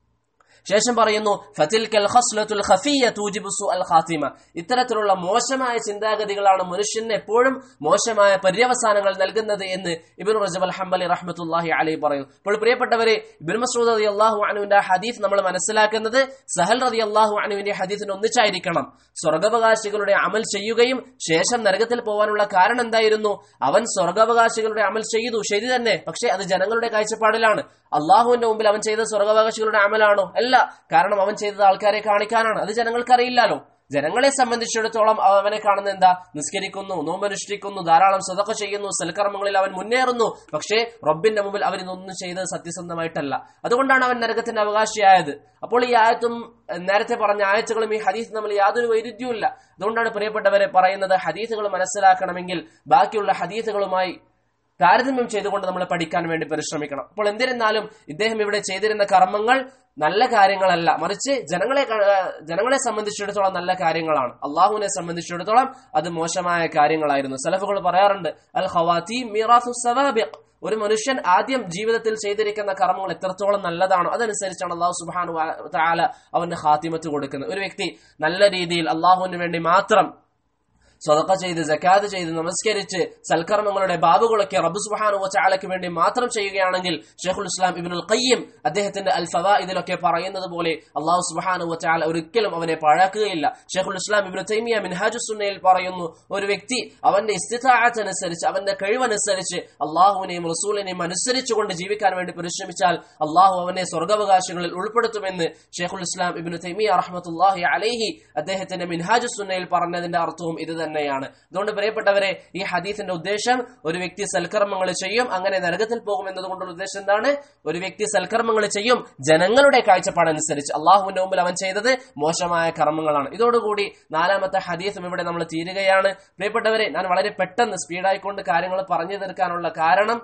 ശേഷം പറയുന്നു ഫതിൽക്കൽ ഖസ്ലത്തുൽ ഖഫിയ്യ തൂജിബു സുഅൽ ഖാത്തിമ ഇത്തരത്തിലുള്ള മോശമായ ചിന്താഗതികളാണ് മനുഷ്യന് എപ്പോഴും മോശമായ പര്യവസാനങ്ങൾ നൽകുന്നത് എന്ന് ഇബ്നു റജബ് അൽ ഹംബലി റഹ്മത്തുള്ളാഹി അലൈഹി പറയുന്നു അപ്പോൾ പ്രിയപ്പെട്ടവരെ ഇബ്നു മസ്ഊദ് റളിയല്ലാഹു അൻഹുവിന്റെ ഹദീസ് നമ്മൾ മനസ്സിലാക്കുന്നത് സഹൽ റളിയല്ലാഹു അൻഹുവിന്റെ ഹദീസിന് ഒന്നിച്ചായിരിക്കണം സ്വർഗാവകാശികളുടെ അമൽ ചെയ്യുകയും ശേഷം നരകത്തിൽ പോകാനുള്ള കാരണം എന്തായിരുന്നു അവൻ സ്വർഗാവകാശികളുടെ അമൽ ചെയ്തു ശരി തന്നെ പക്ഷേ അത് ജനങ്ങളുടെ കാഴ്ചപ്പാടിലാണ് അള്ളാഹുവിന്റെ മുമ്പിൽ അവൻ ചെയ്ത സ്വർഗാവകാശികളുടെ അമലാണോ അല്ല കാരണം അവൻ ചെയ്തത് ആൾക്കാരെ കാണിക്കാനാണ് അത് ജനങ്ങൾക്കറിയില്ലല്ലോ ജനങ്ങളെ സംബന്ധിച്ചിടത്തോളം അവനെ കാണുന്ന എന്താ നിസ്കരിക്കുന്നു നോമ്പനുഷ്ഠിക്കുന്നു ധാരാളം സ്വതക്ക ചെയ്യുന്നു സൽക്കർമ്മങ്ങളിൽ അവൻ മുന്നേറുന്നു പക്ഷേ റബ്ബിന്റെ മുമ്പിൽ അവൻ ഇതൊന്നും ചെയ്തത് സത്യസന്ധമായിട്ടല്ല അതുകൊണ്ടാണ് അവൻ നരകത്തിന്റെ അവകാശിയായത് അപ്പോൾ ഈ ആയത്തും നേരത്തെ പറഞ്ഞ ആയത്തുകളും ഈ ഹദീസ് നമ്മൾ യാതൊരു വൈരുദ്ധ്യവും ഇല്ല അതുകൊണ്ടാണ് പ്രിയപ്പെട്ടവരെ പറയുന്നത് ഹദീസുകൾ മനസ്സിലാക്കണമെങ്കിൽ ബാക്കിയുള്ള ഹദീസുകളുമായി താരതമ്യം ചെയ്തുകൊണ്ട് നമ്മൾ പഠിക്കാൻ വേണ്ടി പരിശ്രമിക്കണം അപ്പോൾ എന്നിരുന്നാലും ഇദ്ദേഹം ഇവിടെ ചെയ്തിരുന്ന കർമ്മങ്ങൾ നല്ല കാര്യങ്ങളല്ല മറിച്ച് ജനങ്ങളെ ജനങ്ങളെ സംബന്ധിച്ചിടത്തോളം നല്ല കാര്യങ്ങളാണ് അള്ളാഹുവിനെ സംബന്ധിച്ചിടത്തോളം അത് മോശമായ കാര്യങ്ങളായിരുന്നു സലഫുകൾ പറയാറുണ്ട് അൽ ഖവാത്തി മീറാസു സവാബിഖ് ഒരു മനുഷ്യൻ ആദ്യം ജീവിതത്തിൽ ചെയ്തിരിക്കുന്ന കർമ്മങ്ങൾ എത്രത്തോളം നല്ലതാണോ അതനുസരിച്ചാണ് അള്ളാഹു സുബാനു താല അവന്റെ ഖാത്തിമത്ത് കൊടുക്കുന്നത് ഒരു വ്യക്തി നല്ല രീതിയിൽ അള്ളാഹുവിന് വേണ്ടി മാത്രം സ്വതക്ക ചെയ്ത് ജക്കാത്ത് ചെയ്ത് നമസ്കരിച്ച് സൽക്കർമ്മങ്ങളുടെ ബാബുകളൊക്കെ റബ്ബു സുബ്ഹാനഹു വതആലയ്ക്ക് വേണ്ടി മാത്രം ചെയ്യുകയാണെങ്കിൽ ഷെയ്ഖുൽ ഇസ്ലാം ഇബ്നുൽ ഖയ്യിം അദ്ദേഹത്തിന്റെ അൽ ഫവായിദിലൊക്കെ പറയുന്നത് പോലെ അള്ളാഹു സുബ്ഹാനഹു വതആല ഒരിക്കലും അവനെ പഴക്കുകയില്ല ഷെയ്ഖുൽ ഇസ്ലാം ഇബ്നു തൈമിയ മിൻഹാജുസ് സുന്നയിൽ പറയുന്നു ഒരു വ്യക്തി അവന്റെ ഇസ്തിതാഅത്ത് അനുസരിച്ച് അവന്റെ കഴിവനുസരിച്ച് അള്ളാഹുവിനെയും റസൂലിനെയും അനുസരിച്ചുകൊണ്ട് ജീവിക്കാൻ വേണ്ടി പരിശ്രമിച്ചാൽ അള്ളാഹു അവനെ സ്വർഗാവകാശങ്ങളിൽ ഉൾപ്പെടുത്തുമെന്ന് ഷെയ്ഖുൽ ഇസ്ലാം ഇബ്നു തൈമിയ റഹ്മത്തുള്ളാഹി അലൈഹി അദ്ദേഹത്തിന്റെ മിൻഹാജുസ് സുന്നയിൽ പറഞ്ഞതിന്റെ അർത്ഥവും ഇത് തന്നെയാണ് അതുകൊണ്ട് പ്രിയപ്പെട്ടവരെ ഈ ഹദീസിന്റെ ഉദ്ദേശം ഒരു വ്യക്തി സൽക്കർമ്മങ്ങൾ ചെയ്യും അങ്ങനെ നരകത്തിൽ പോകും എന്നതുകൊണ്ടുള്ള ഉദ്ദേശം എന്താണ് ഒരു വ്യക്തി സൽക്കർമ്മങ്ങൾ ചെയ്യും ജനങ്ങളുടെ കാഴ്ചപ്പാടനുസരിച്ച് അള്ളാഹുവിന്റെ മുമ്പിൽ അവൻ ചെയ്തത് മോശമായ കർമ്മങ്ങളാണ് ഇതോടുകൂടി നാലാമത്തെ ഹദീസും ഇവിടെ നമ്മൾ തീരുകയാണ് പ്രിയപ്പെട്ടവരെ ഞാൻ വളരെ പെട്ടെന്ന് സ്പീഡായിക്കൊണ്ട് കാര്യങ്ങൾ പറഞ്ഞു തീർക്കാനുള്ള കാരണം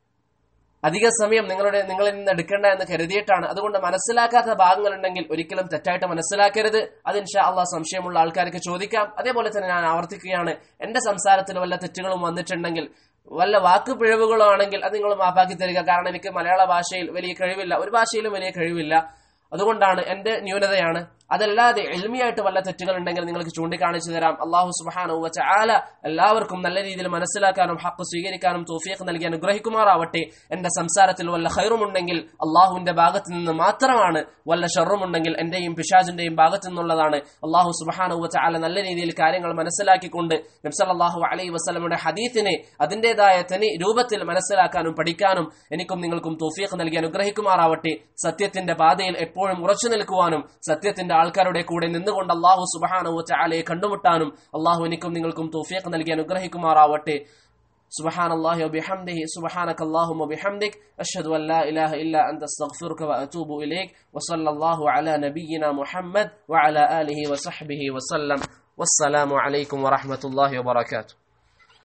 അധിക സമയം നിങ്ങളുടെ നിങ്ങളിൽ നിന്ന് എടുക്കേണ്ട എന്ന് കരുതിയിട്ടാണ് അതുകൊണ്ട് മനസ്സിലാക്കാത്ത ഭാഗങ്ങളുണ്ടെങ്കിൽ ഒരിക്കലും തെറ്റായിട്ട് മനസ്സിലാക്കരുത് അത് ഇൻഷാ അള്ളാഹ് സംശയമുള്ള ആൾക്കാർക്ക് ചോദിക്കാം അതേപോലെ തന്നെ ഞാൻ ആവർത്തിക്കുകയാണ് എന്റെ സംസാരത്തിൽ വല്ല തെറ്റുകളും വന്നിട്ടുണ്ടെങ്കിൽ വല്ല വാക്ക് പിഴവുകളോ ആണെങ്കിൽ അത് നിങ്ങൾ മാപ്പാക്കി തരിക കാരണം എനിക്ക് മലയാള ഭാഷയിൽ വലിയ കഴിവില്ല ഒരു ഭാഷയിലും വലിയ കഴിവില്ല അതുകൊണ്ടാണ് എന്റെ ന്യൂനതയാണ് അതല്ലാതെ എൽമിയായിട്ട് വല്ല തെറ്റുകൾ ഉണ്ടെങ്കിൽ നിങ്ങൾക്ക് ചൂണ്ടിക്കാണിച്ചു തരാം അള്ളാഹു സുബാനു വച്ച ആല എല്ലാവർക്കും നല്ല രീതിയിൽ മനസ്സിലാക്കാനും ഹക്ക് സ്വീകരിക്കാനും തോഫിയൊക്കെ നൽകി അനുഗ്രഹിക്കുമാറാവട്ടെ എന്റെ സംസാരത്തിൽ വല്ല ഹൈറുമുണ്ടെങ്കിൽ അള്ളാഹുവിന്റെ ഭാഗത്ത് നിന്ന് മാത്രമാണ് വല്ല ഷെറുമുണ്ടെങ്കിൽ എന്റെയും പിശാജിന്റെയും ഭാഗത്തു നിന്നുള്ളതാണ് അള്ളാഹു സുബാനു വച്ച ആല നല്ല രീതിയിൽ കാര്യങ്ങൾ മനസ്സിലാക്കിക്കൊണ്ട് നബ്സല്ലാഹു അലൈ വസ്ലമുടെ ഹദീത്തിനെ അതിന്റേതായ തനി രൂപത്തിൽ മനസ്സിലാക്കാനും പഠിക്കാനും എനിക്കും നിങ്ങൾക്കും തോഫിയൊക്കെ നൽകി അനുഗ്രഹിക്കുമാറാവട്ടെ സത്യത്തിന്റെ പാതയിൽ എപ്പോഴും ഉറച്ചു നിൽക്കുവാനും സത്യത്തിന്റെ ആൾക്കാരുടെ കൂടെ നിന്നുകൊണ്ട് അള്ളാഹു സുബാനു ചാലയെ കണ്ടുമുട്ടാനും അള്ളാഹു എനിക്കും നിങ്ങൾക്കും തോഫിയക്ക് നൽകി അനുഗ്രഹിക്കുമാറാവട്ടെ سبحان الله وبحمده سبحانك اللهم وبحمدك أشهد أن لا إله إلا أنت استغفرك وأتوب إليك وصلى الله على نبينا محمد وعلى آله وصحبه وسلم والسلام عليكم ورحمة الله وبركاته